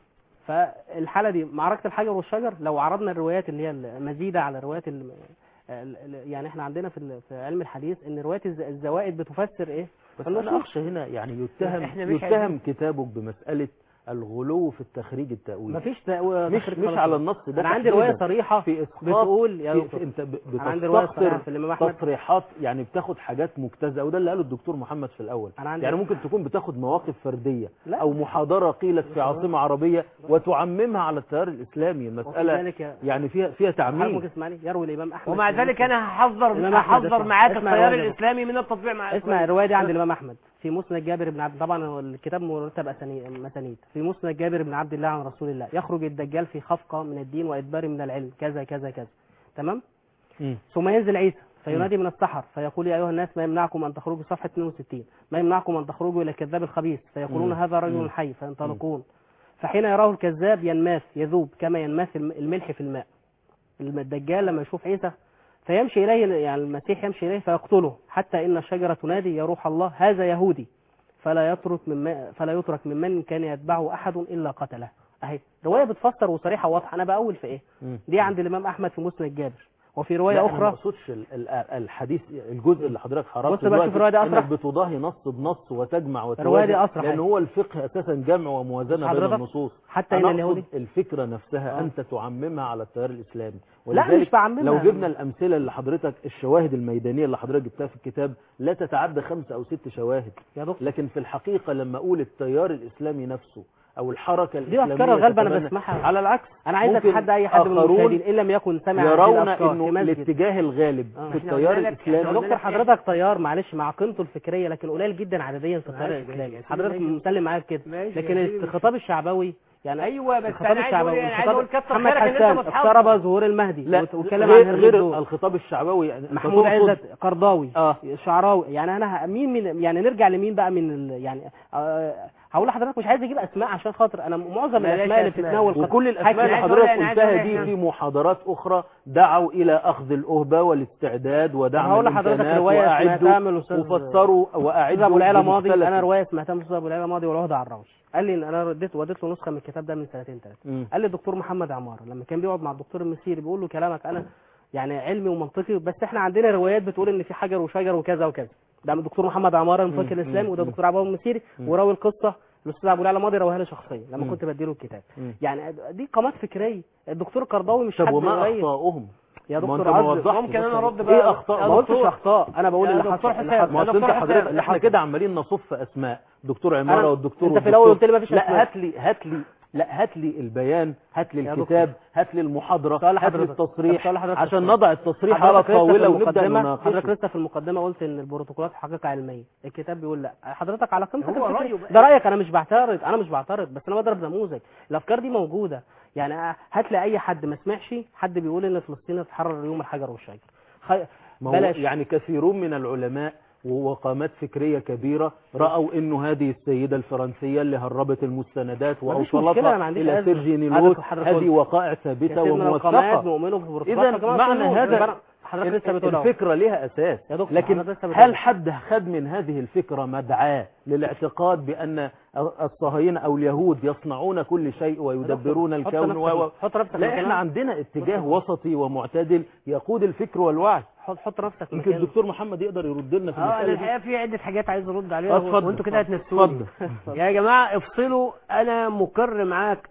فالحاله دي معركه الحجر والشجر لو عرضنا الروايات اللي هي المزيده على الروايات ال- ال- ال- يعني احنا عندنا في ال- في علم الحديث ان روايات الز- الزوائد بتفسر ايه بس النصوص. انا اخشى هنا يعني يتهم إحنا مش يتهم عايزين- كتابك بمساله الغلو في التخريج التأويلي مفيش تأويل مش مش على النص ده انا عندي روايه تحديداً. صريحه في اسقاط بتقول يا في دكتور في انت ب- انا عندي روايه صريحه بتستخسر في الامام احمد تصريحات يعني بتاخد حاجات مجتزأه وده اللي قاله الدكتور محمد في الاول أنا عندي- يعني ممكن تكون بتاخد مواقف فرديه لا. او محاضره قيلت في عاصمه عربيه وتعممها على التيار الاسلامي وفي المساله ذلك يا يعني فيها فيها حضرتك ممكن تعميم تسمعني يروي الامام احمد ومع في ذلك مسند- انا هحذر الإمام أحمد هحذر اسمع- معاك اسمع التيار الرواية. الاسلامي من التطبيع مع اسمع الروايه دي عند الامام احمد في مسند جابر بن عبد طبعا هو الكتاب مرتب أساني- مسانيد في مسند جابر بن عبد الله عن رسول الله يخرج الدجال في خفقه من الدين وادبار من العلم كذا كذا كذا تمام مم. ثم ينزل عيسى فينادي من السحر فيقول يا ايها الناس ما يمنعكم ان تخرجوا صفحه 62 ما يمنعكم ان تخرجوا الى الكذاب الخبيث فيقولون مم. هذا مم. رجل حي فينطلقون فحين يراه الكذاب ينماث يذوب كما ينماث الم- الملح في الماء الم- الدجال لما يشوف عيسى فيمشي اليه يعني المسيح يمشي اليه فيقتله حتى ان الشجره تنادي يا روح الله هذا يهودي فلا يترك من فلا يترك ممن كان يتبعه احد الا قتله اهي روايه بتفسر وصريحه وواضحه انا بقول في ايه مم. دي عند الامام احمد في مسند جابر وفي لا، روايه أنا ما اخرى اقصدش ال- ال- الحديث الجزء اللي حضرتك حركته بص بقى شوف الرواية دي انك أصرح. بتضاهي نص بنص وتجمع الرواية دي وتوازن أصرح لان أهي. هو الفقه اساسا جمع وموازنه بين حضرتك النصوص حتى انا ان اليهودي اقصد الفكره نفسها آه. انت تعممها على التيار الاسلامي لا، مش ولذلك بعممها. لو جبنا الامثله اللي حضرتك الشواهد الميدانيه اللي حضرتك جبتها في الكتاب لا تتعدى خمسه او ست شواهد يا دكتور لكن في الحقيقه لما اقول التيار الاسلامي نفسه او الحركه دي الاسلاميه افكار الغالبه انا تتبنى- بسمعها على العكس انا عايز ممكن اتحدى اي حد من آخرون المشاهدين ان لم يكن سمع هذه يرون الأفكار انه في مسجد. الاتجاه الغالب آه. في إحنا التيار قلنا لك- الاسلامي يا قلنا دكتور لك حضرتك طيار معلش مع قيمته الفكريه لكن قليل جدا عدديا في التيار ماشي، الاسلامي ماشي. حضرتك ماشي. مسلم معايا بكده ماشي، لكن يا سيدي. الخطاب الشعبوي يعني ايوه بس الخطاب انا عايز اقول الشعبوي انا عايز اقول الخطاب- كتر محمد خيرك ان حسان انت اقترب متحضر ظهور المهدي لا وت- واتكلم عن غير, هرم غير الدول. الخطاب الشعبوي يعني أنت محمود تقصد- عزت قرضاوي اه شعراوي يعني انا ه- مين من يعني نرجع لمين بقى من ال... يعني آه هقول لحضرتك مش عايز اجيب اسماء عشان خاطر انا معظم بلاش الاسماء اللي أسماء. بتتناول قد- وكل الاسماء حكي- اللي عايز حضرتك أقول- أنا عايز قلتها أقول دي إحنا- في محاضرات اخرى دعوا الى اخذ الاهبه والاستعداد ودعم هقول لحضرتك الامكانات روايه سمعتها واعدوا من الاستاذ وفسروا استاذ واعدوا ابو العلا ماضي بمختلف- انا روايه سمعتها من استاذ ابو العلا ماضي والعهده على الروش قال لي ان انا رديت وديت له نسخه من الكتاب ده من سنتين ثلاثه مم. قال لي الدكتور محمد عمار لما كان بيقعد مع الدكتور المسيري بيقول له كلامك انا يعني علمي ومنطقي بس احنا عندنا روايات بتقول ان في حجر وشجر وكذا وكذا ده من الدكتور محمد عمار المفكر مم. الاسلامي وده مم. دكتور عبد المسيري مم. وراوي القصه الاستاذ ابو العلا ماضي رواها لي شخصيا لما مم. كنت بديله الكتاب مم. يعني دي قامات فكريه الدكتور القرضاوي مش طب حد وما قليل. اخطاؤهم يا ما دكتور انت ما قصدي- وضحتش. ممكن انا ارد ايه بقى اخطاء يا ما قلتش دكتور. اخطاء انا بقول يا اللي دكتور حصل حسام، اللي حصل. ما يا اصل انت دكتور حضرتك حسام، احنا حصل. كده عمالين نصف اسماء دكتور عماره أنا- والدكتور أنت في الأول والدكتور. قلت لي مفيش أسماء. لا هات لي هات لي لا هات لي البيان هات لي يا الكتاب هات لي المحاضره سؤال هات لي حضرتك. التصريح سؤال حضرتك عشان السؤال. نضع التصريح على حضرتك لسه في الطاوله ونبدا المقدمة حضرتك نناقشه لسه في المقدمة قلت ان البروتوكولات حقيقة علمية الكتاب بيقول لا حضرتك على قيمتك هو الفكرية. رأيه بقى. ده رأيك انا مش بعترض انا مش بعترض بس انا بضرب نموذج الافكار دي موجودة يعني هات لي اي حد ما سمعش حد بيقول ان فلسطين تتحرر يوم الحجر والشجر خي... ما هو بلاش يعني كثيرون من العلماء وقامات فكرية كبيرة رأوا انه هذه السيدة الفرنسية اللي هربت المستندات ما فيش مشكلة، أنا ما واوصلتها عنديش الى أزمة. سيرجيني حضرتك- لوت حضرتك هذه قلت. وقائع ثابتة كثير من القنوات وموثقة بيؤمنوا بالبروتوكولات اذا فكمان معنى أصلاً هذا يبقى حضرتك لسه بتقول أهو. الفكرة لها اساس يا دكتور، لكن حضرتك لسه بتقول هل أهو. حد خد من هذه الفكرة مدعاة للاعتقاد بان الصهاينة او اليهود يصنعون كل شيء ويدبرون حط الكون نفسك- و... حط نفسك لا مكانها. احنا عندنا اتجاه وسطي ومعتدل يقود الفكر والوعي حط حط نفسك يمكن مكانه. الدكتور محمد يقدر يرد لنا في اه انا المسألة دي الحقيقه في عده حاجات عايز ارد عليها اتفضل. وانتوا كده هتنسوني اتفضل يا جماعه افصلوا انا مقر معاك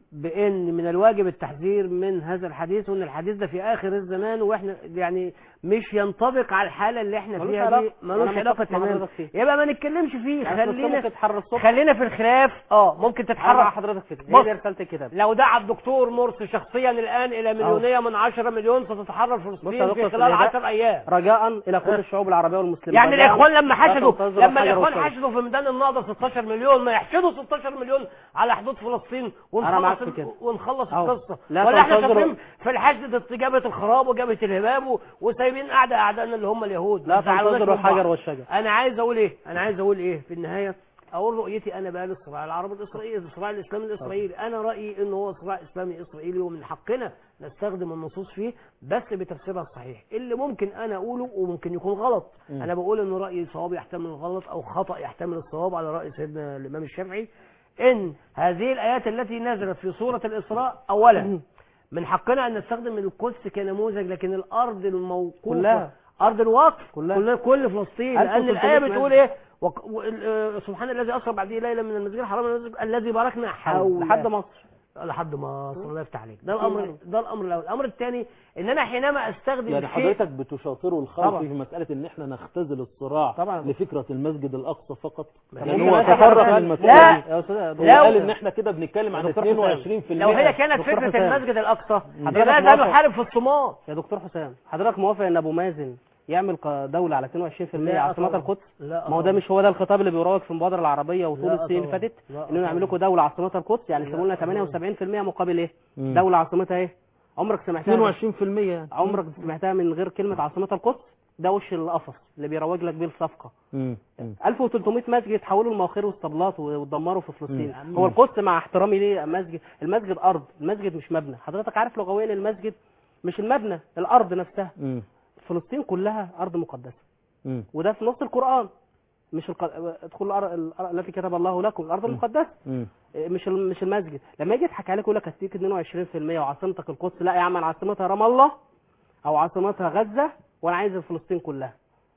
بان من الواجب التحذير من هذا الحديث وان الحديث ده في اخر الزمان واحنا يعني مش ينطبق على الحاله اللي احنا ملوش فيها علاقة. دي ملوش أنا علاقه متفق مع تماما حضرتك فيه. يبقى ما نتكلمش فيه يعني فلسطين خلينا ممكن تتحرر الصبح خلينا في الخلاف اه ممكن حرر تتحرك حضرتك في بص. هي دي رسالة الكتاب لو دعا الدكتور مرسي شخصيا الان الى مليونيه من 10 مليون ستتحرر بص يا فلسطين دكتور في خلال سيدات، 10 ايام رجاء الى كل الشعوب العربيه والمسلمين يعني رجاءً الاخوان لما لا حشدوا تنتظروا لما حجر الاخوان والشجر. حشدوا في ميدان النهضه 16 مليون ما يحشدوا 16 مليون على حدود فلسطين أنا معاك ونخلص في كده. ونخلص أهو. القصه لا ولا احنا تنتظروا- شاطرين في الحشد ضد جبهه الخراب وجبهه الهباب و- وسايبين قاعده اعدائنا اللي هم اليهود لا ما زعلوناش تنتظروا من بعض. الحجر والشجر انا عايز اقول ايه انا عايز اقول ايه في النهايه اقول رؤيتي انا بقى للصراع العربي الاسرائيلي الصراع الاسلامي الاسرائيلي انا رايي ان هو صراع اسلامي اسرائيلي ومن حقنا نستخدم النصوص فيه بس بتفسيرها الصحيح اللي ممكن انا اقوله وممكن يكون غلط مم. انا بقول ان رايي صواب يحتمل الغلط او خطا يحتمل الصواب على راي سيدنا الامام الشافعي ان هذه الايات التي نزلت في سوره الاسراء اولا من حقنا ان نستخدم القدس كنموذج لكن الارض الموقوفه كلها. ارض الوقف كلها. كل, كل فلسطين لان 1300 الايه بتقول مسجد. ايه وق... و... آه، سبحان الذي اسرى بعد ليله من المسجد الحرام إلى المسجد الذي باركنا حوله لحد مصر لحد ما الله يفتح عليك ده الامر ده الامر الاول الامر الثاني ان انا حينما استخدم يعني شيء حضرتك بتشاطروا الخلق طبعا. في مسألة ان احنا نختزل الصراع طبعا. لفكرة المسجد الاقصى فقط يعني يعني ممكن هو أنا تفرق أسأل- المسألة لا. دي يا استاذ هو لا. قال ان احنا كده بنتكلم عن دكتور حسام. 22% لو هي كانت دكتور فكره حسام. المسجد الاقصى حضرتك لماذا موافق؟ نحارب في الصومال يا دكتور حسام حضرتك موافق ان ابو مازن يعمل ق- دولة على 22% لا عاصمتها طبعا. القدس لا ما هو ده طبعا. مش هو ده الخطاب اللي بيروج في المبادرة العربية وطول لا السنين اللي طبعا. فاتت لا انه يعمل لكم دولة عاصمتها القدس يعني لا يسموا لنا طبعا. 78% مقابل ايه مم. دولة عاصمتها ايه عمرك سمعتها 22% عمرك سمعتها من غير كلمة عاصمتها القدس ده وش القفص اللي بيروج لك بيه الصفقة مم. مم. 1300 مسجد اتحولوا لمواخير والاسطبلات واتدمروا في فلسطين مم. هو القدس مع احترامي ليه مسجد المسجد ارض المسجد مش مبنى حضرتك عارف لغويا المسجد مش المبنى الارض نفسها مم. فلسطين كلها ارض مقدسه مم. وده في نص القران مش الق... ادخلوا الارض الأرض التي كتب الله لكم الارض المقدسه مم. مش ال- مش المسجد لما يجي يضحك عليك يقول لك هديك 22% وعاصمتك القدس لا يا عم انا عاصمتها رام الله او عاصمتها غزه وانا عايز فلسطين كلها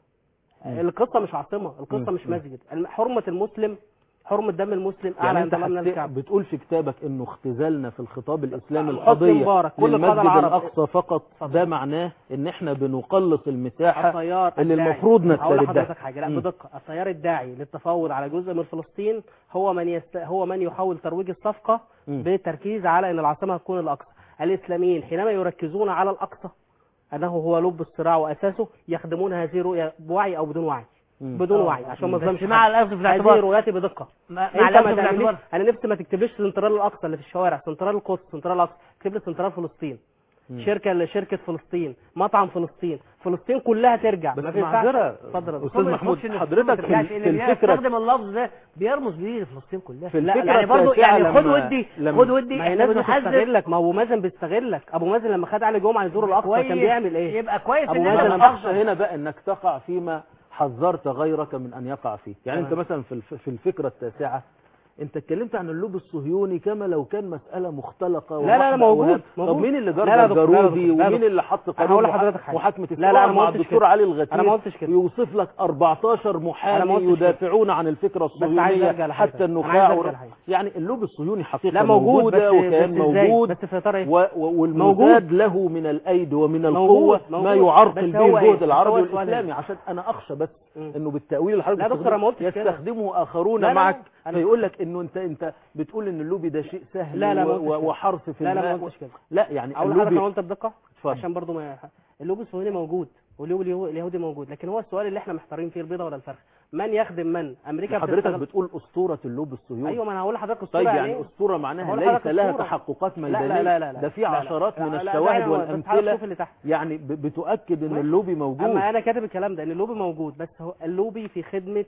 مم. القصه مش عاصمه القصه مم. مش مسجد الم- حرمه المسلم حرمه دم المسلم اعلى يعني عند انت الله من حسيت- الكعب بتقول في كتابك انه اختزالنا في الخطاب الاسلامي حسني القضيه مبارك، كل للمسجد القادة العرب. الاقصى فقط ده معناه ان احنا بنقلص المساحه التيار اللي الداعي. المفروض هقول نستردها لحضرتك حاجه لا مم. بدقه التيار الداعي للتفاوض على جزء من فلسطين هو من يست... هو من يحاول ترويج الصفقه مم. بالتركيز على ان العاصمه هتكون الاقصى الاسلاميين حينما يركزون على الاقصى انه هو لب الصراع واساسه يخدمون هذه الرؤيه بوعي او بدون وعي مم. بدون آه. وعي عشان ما بس اظلمش مع حد. الأخذ في هذه الاعتبار رؤيتي بدقه مع انت الأخذ ما في تعمليش الاعتبار انا نفسي ما تكتبليش سنترال الاقصى اللي في الشوارع سنترال القدس سنترال الاقصى اكتب لي سنترال فلسطين مم. شركه لشركه فلسطين مطعم فلسطين فلسطين كلها ترجع بس ما ينفعش- معذرة اتفضل يا دكتور. استاذ ما محمود يقصدش إن حضرتك الحكومة في, ترجعش. في اللي الفكره بيستخدم اللفظ ده بيرمز بيه لفلسطين كلها في لا الفكرة يعني برضه التاسعة يعني خد لما- ودي لما- خد ودي ما هي احنا ناس بنحذر بتستغلك ما هو ابو مازن بيستغلك ابو مازن لما خد علي جمعه يزور الاقصى كويس كان بيعمل ايه يبقى كويس أبو ان مازن انا لما اخشى هنا بقى انك تقع فيما حذرت غيرك من ان يقع فيه يعني انت تمام. مثلا في الف- في الفكره التاسعه انت اتكلمت عن اللوب الصهيوني كما لو كان مساله مختلقه لا، لا، وواحدة موجود، أوهام. موجود. طب مين اللي لا، لا، جرب دكتور، لا، جارودي دكتور، لا، ومين دكتور. اللي حط أنا قانون هقول محا- لحضرتك حاجة. محاكمه لا، لا، أنا ما مع قلتش الدكتور كده. علي الغتير أنا ما قلتش كده. يوصف لك 14 أنا ما محامي قلتش كده. يدافعون عن الفكره عايز الصهيونيه أرجع لحاجة. حتى أنا عايز النخاع أرجع ور- لحاجة. يعني اللوب الصهيوني حقيقه لا موجود بس موجوده وكان بس إزاي؟ موجود بس في اطار ايه و- و- والمزاد له من الايدي ومن القوه موجود، ما موجود. يعرقل بس به هو إيه؟ الجهد العربي هو السؤال والاسلامي عشان انا اخشى بس مم. انه بالتاويل اللي حضرتك لا دكتور، أنا ما قلتش كده. يستخدمه اخرون لا، لا، معك أنا- فيقول لك انه انت انت بتقول ان اللوبي ده شيء سهل لا، لا، ما و- قلتش و- كده. وحرف في لا لا ما الماء قلتش كده لا يعني اقول لحضرتك انا اللوبي قلت بدقه اتفضل. عشان برضو ما اللوب الصهيوني موجود واللوب اليهو- اليهودي موجود لكن هو السؤال اللي احنا محتارين فيه البيضه ولا الفرخ من يخدم من امريكا حضرتك بتستغل- بتقول اسطوره اللوب الصهيوني ايوه ما انا هقول لحضرتك الصوره طيب يعني يعني اسطوره معناها هقول ليس لحضرتك لها الصورة. تحققات لا ميدانيه لا لا لا لا ده في لا، لا. عشرات من لا، لا، الشواهد ده أنا- بس تعالى والامثله شوف اللي تحت يعني ب- بتؤكد ان ماشي. اللوبي موجود اما انا كاتب الكلام ده ان اللوبي موجود بس هو اللوبي في خدمه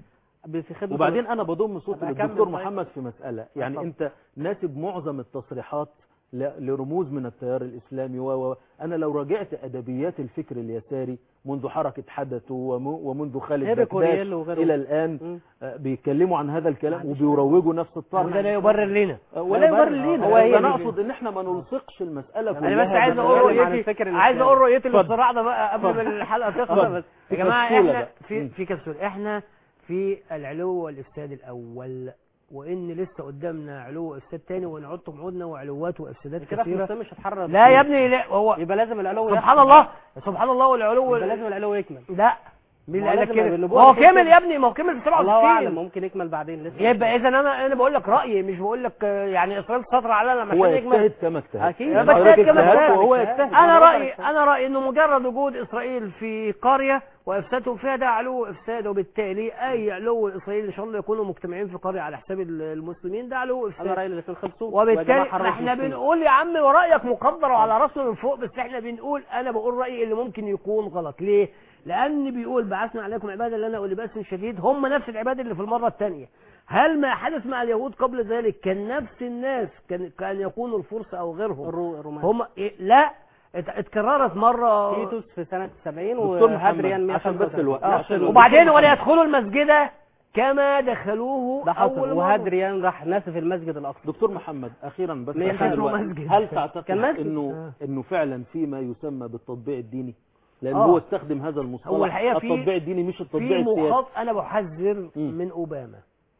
في خدمه وبعدين انا بضم صوت أبقى أكمل للدكتور طيب. محمد في مسألة يعني اتفضل. انت ناسب معظم التصريحات ل- لرموز من التيار الإسلامي و و- أنا لو راجعت أدبيات الفكر اليساري منذ حركة حدث وم- ومنذ خالد هيبي بغداد كورييل وغيره. إلى الآن مم. آه، بيتكلموا عن هذا الكلام وبيروجوا نفس الطرح وده لا يبرر لنا آه، ولا يبرر. يبرر لينا هو هي انا دي. اقصد ان احنا ما نلصقش المسألة كلها انا بس عايز اقول بتكلم عن رؤيتي الفكر عايز الإسلامي. اقول رؤيتي اتفضل. للصراع ده بقى قبل اتفضل. ما الحلقه تخلص اتفضل. بس في يا جماعه كبسولة احنا بقى. في مم. في كبسول احنا في العلو والافساد الاول وان لسه قدامنا علو وافساد تاني ونعدتم عدنا وعلوات وافسادات كده كثيره فلسطين مش هتحرر لا يا ابني لا هو يبقى لازم العلو سبحان يحصل. الله سبحان الله والعلو يبقى لازم العلو يكمل لا مين ما اللي هو قال لك لازم كده النبوة هو تكون كمل كده. يا ابني ما هو كمل في الله اعلم 67 ممكن يكمل بعدين لسه يبقى اذا انا انا بقول لك رايي مش بقول لك آه، يعني اسرائيل سطر على لما هو عشان يكمل يجتهد كما اجتهد أكيد. يعني بس حضرتك كما اجتهدت اجتهد. وهو يجتهد انا حضرتك رايي اجتهد. انا رايي انه مجرد وجود اسرائيل في قريه وافسادهم فيها ده علو افساد وبالتالي اي علو الاسرائيلي ان شاء الله يكونوا مجتمعين في قريه على حساب المسلمين ده علو انا افساد رايي الاثنين خلصوا ويا وبالتالي جماعة حرروا احنا فلسطين. بنقول يا عم ورايك مقدر وعلى راسنا من فوق بس احنا بنقول انا بقول رايي اللي ممكن يكون غلط ليه لان بيقول بعثنا عليكم عبادا لنا اولي باس شديد هم نفس العباد اللي في المره الثانيه هل ما حدث مع اليهود قبل ذلك كان نفس الناس كان كان يكونوا الفرس او غيرهم الرو- الرومان هم إيه لا ات- اتكررت مره تيتوس في سنة 70 دكتور وهادريان محمد عشان بس 135 الوقت آه. عشان وبعدين ولا يدخلوا المسجد كما دخلوه ده حصل اول مرة. وهادريان راح ناسف المسجد الاقصى دكتور محمد اخيرا بس ليه عشان حصل الوقت. مسجد؟ هل تعتقد كان مسجد. انه انه فعلا في ما يسمى بالتطبيع الديني لان آه. هو استخدم هذا المصطلح هو الحقيقة في- التطبيع الديني مش التطبيع في السياسي مخاط انا بحذر مم. من اوباما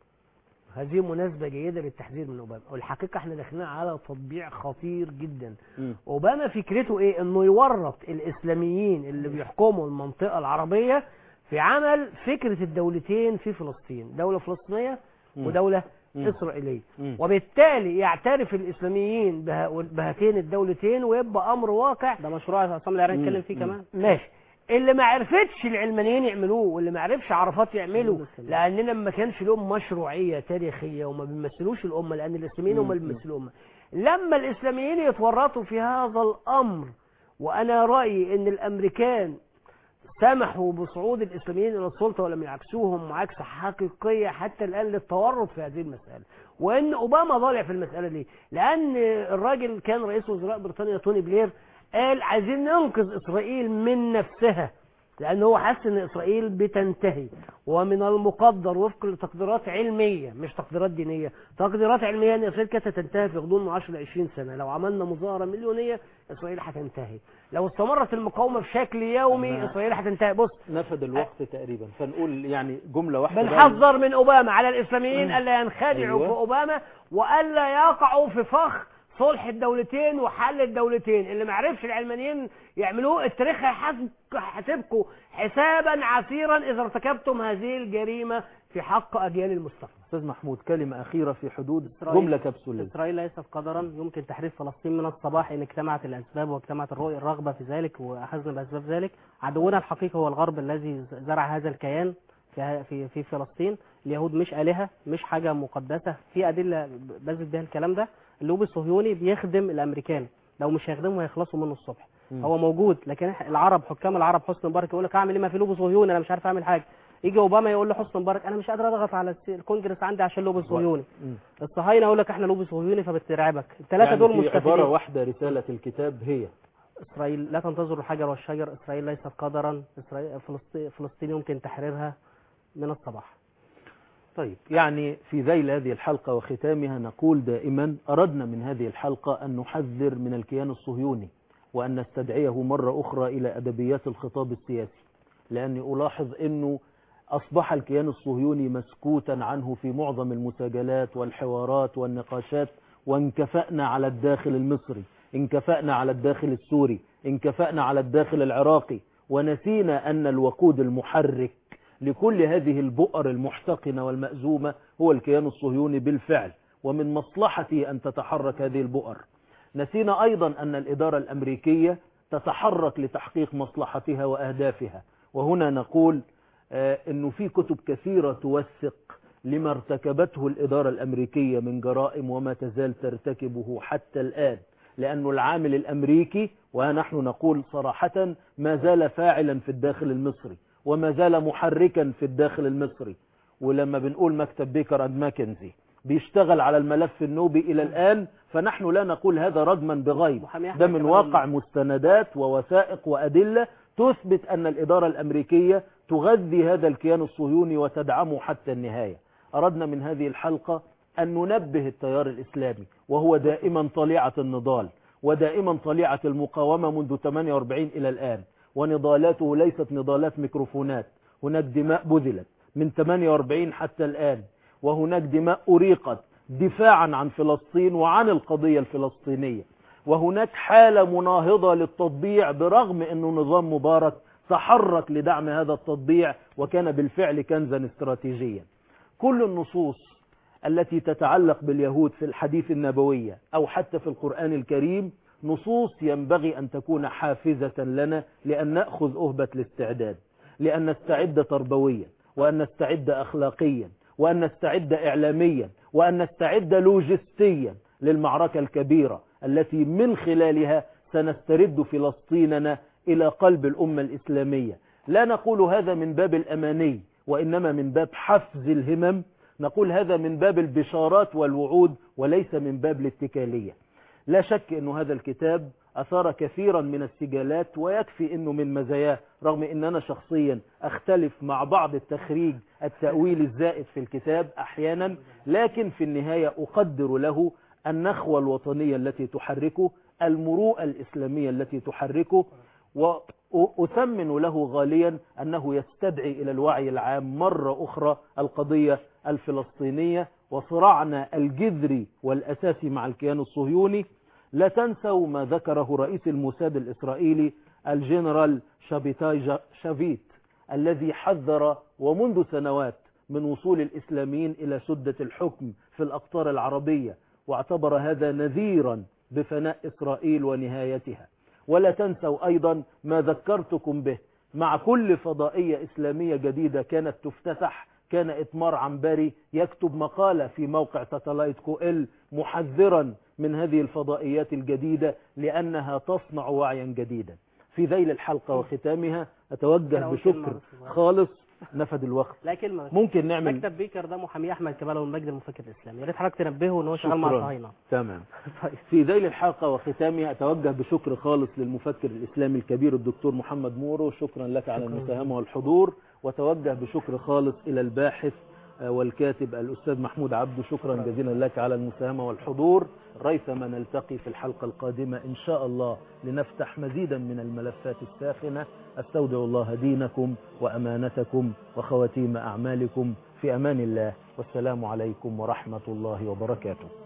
هذه مناسبة جيدة للتحذير من اوباما والحقيقة احنا داخلين على تطبيع خطير جدا مم. اوباما فكرته ايه انه يورط الاسلاميين اللي بيحكموا المنطقة العربية في عمل فكرة الدولتين في فلسطين دولة فلسطينية مم. ودولة مم. إسرائيلية مم. وبالتالي يعترف الإسلاميين بها- بهاتين الدولتين ويبقى أمر واقع ده مشروع عصام العراقي مم. اتكلم فيه مم. كمان ماشي اللي ما عرفتش العلمانيين يعملوه واللي ما عرفش عرفات يعملوا لاننا ما كانش لهم مشروعيه تاريخيه وما بيمثلوش الامه لان الاسلاميين هم اللي مم. بيمثلوا الامه لما الاسلاميين يتورطوا في هذا الامر وانا رايي ان الامريكان سمحوا بصعود الاسلاميين الى السلطه ولم يعكسوهم معاكسه حقيقيه حتى الان للتورط في هذه المساله وان اوباما ضالع في المساله دي لان الراجل كان رئيس وزراء بريطانيا توني بلير قال عايزين ننقذ اسرائيل من نفسها لان هو حس ان اسرائيل بتنتهي ومن المقدر وفق لتقديرات علميه مش تقديرات دينيه تقديرات علميه ان اسرائيل كانت تنتهي في غضون 10 20 سنه لو عملنا مظاهره مليونيه اسرائيل هتنتهي لو استمرت المقاومه بشكل يومي أنا- اسرائيل هتنتهي بص نفد الوقت تقريبا فنقول يعني جملة واحدة بقى. بنحذر من اوباما على الاسلاميين مم. الا ينخدعوا أيوة. في اوباما والا يقعوا في فخ صلح الدولتين وحل الدولتين اللي ما عرفش العلمانيين يعملوه التاريخ هيحاسب- هيحاسبكم حسابا عسيرا اذا ارتكبتم هذه الجريمه في حق اجيال المستقبل استاذ محمود كلمة أخيرة في حدود إسرائيل. جملة كبسولية إسرائيل ليست قدرا يمكن تحرير فلسطين من الصباح إن اجتمعت الأسباب واجتمعت الرؤية الرغبة في ذلك وأخذنا بأسباب ذلك عدونا الحقيقي هو الغرب الذي زرع هذا الكيان في في في فلسطين اليهود مش آلهة مش حاجة مقدسة في أدلة بثبت بها الكلام ده اللوبي الصهيوني بيخدم الأمريكان لو مش هيخدمهم هيخلصوا منه الصبح مم. هو موجود لكن إح- العرب حكام العرب حسني مبارك يقول لك اعمل ايه ما في لوبي صهيوني انا مش عارف اعمل حاجه يجي اوباما يقول لحسني مبارك انا مش قادر اضغط على الس- الكونجرس عندي عشان لوبي صهيوني مم. الصهاينه يقول لك احنا لوبي صهيوني فبترعبك الثلاثه يعني دول في عبارة مستفيدين واحدة رسالة الكتاب هي اسرائيل لا تنتظر الحجر والشجر اسرائيل ليست قدرا اسرائيل فلسطين, فلسطين يمكن تحريرها من الصباح طيب يعني في ذيل هذه الحلقة وختامها نقول دائما أردنا من هذه الحلقة أن نحذر من الكيان الصهيوني وأن نستدعيه مرة أخرى إلى أدبيات الخطاب السياسي لأني ألاحظ أنه أصبح الكيان الصهيوني مسكوتا عنه في معظم المساجلات والحوارات والنقاشات وانكفأنا على الداخل المصري انكفأنا على الداخل السوري انكفأنا على الداخل العراقي ونسينا أن الوقود المحرك لكل هذه البؤر المحتقنة والمأزومة هو الكيان الصهيوني بالفعل ومن مصلحته أن تتحرك هذه البؤر نسينا أيضا أن الإدارة الأمريكية تتحرك لتحقيق مصلحتها وأهدافها وهنا نقول آه، أنه في كتب كثيرة توثق لما ارتكبته الإدارة الأمريكية من جرائم وما تزال ترتكبه حتى الآن لأن العامل الأمريكي ونحن نقول صراحة ما زال فاعلا في الداخل المصري وما زال محركا في الداخل المصري ولما بنقول مكتب بيكر اند ماكنزي بيشتغل على الملف النوبي إلى الآن فنحن لا نقول هذا رجما بغيب محامي أحمد ده من كمال واقع الله. مستندات ووثائق وأدلة تثبت أن الإدارة الأمريكية تغذي هذا الكيان الصهيوني وتدعمه حتى النهاية أردنا من هذه الحلقة أن ننبه التيار الإسلامي وهو دائما طليعة النضال ودائما طليعة المقاومة منذ 48 إلى الآن ونضالاته ليست نضالات ميكروفونات هناك دماء بذلت من 48 حتى الآن وهناك دماء أريقت دفاعا عن فلسطين وعن القضية الفلسطينية وهناك حالة مناهضة للتطبيع برغم أنه نظام مبارك تحرك لدعم هذا التطبيع وكان بالفعل كنزا استراتيجيا كل النصوص التي تتعلق باليهود في الحديث النبوية أو حتى في القرآن الكريم نصوص ينبغي أن تكون حافزة لنا لأن نأخذ أهبة الاستعداد لأن نستعد تربويا وأن نستعد أخلاقيا وأن نستعد إعلاميا وأن نستعد لوجستيا للمعركة الكبيرة التي من خلالها سنسترد فلسطيننا إلى قلب الأمة الإسلامية لا نقول هذا من باب الأماني وإنما من باب حفز الهمم نقول هذا من باب البشارات والوعود وليس من باب الاتكالية لا شك أن هذا الكتاب أثار كثيرا من السجالات ويكفي أنه من مزاياه رغم أن أنا شخصيا أختلف مع بعض التخريج التأويل الزائد في الكتاب أحيانا لكن في النهاية أقدر له النخوة الوطنية التي تحركه المروءة الإسلامية التي تحركه وأثمن له غاليا أنه يستدعي إلى الوعي العام مرة أخرى القضية الفلسطينية وصراعنا الجذري والأساسي مع الكيان الصهيوني لا تنسوا ما ذكره رئيس الموساد الإسرائيلي الجنرال شابيتاي شافيت الذي حذر ومنذ سنوات من وصول الإسلاميين إلى سدة الحكم في الأقطار العربية واعتبر هذا نذيرا بفناء إسرائيل ونهايتها ولا تنسوا أيضا ما ذكرتكم به مع كل فضائية إسلامية جديدة كانت تفتتح كان إتمار عنبري يكتب مقالة في موقع ساتلايت كوئل محذرا من هذه الفضائيات الجديدة لأنها تصنع وعيا جديدا في ذيل الحلقة وختامها أتوجه بشكر خالص نفد الوقت لا كلمة بس. ممكن نعمل مكتب بيكر ده محامي احمد كمال والمجد المفكر الاسلامي يا ريت حضرتك تنبهه ان هو شغال مع شكراً. الصهاينه تمام طيب في ذيل الحلقة وختامها أتوجه بشكر خالص للمفكر الإسلامي الكبير الدكتور محمد مورو شكرا لك على شكراً. المساهمة والحضور وتوجه بشكر خالص إلى الباحث آه، والكاتب الأستاذ محمود عبده شكرا جزيلا لك على المساهمة والحضور ريثما نلتقي في الحلقة القادمة إن شاء الله لنفتح مزيدا من الملفات الساخنة أستودع الله دينكم وأمانتكم وخواتيم أعمالكم في أمان الله والسلام عليكم ورحمة الله وبركاته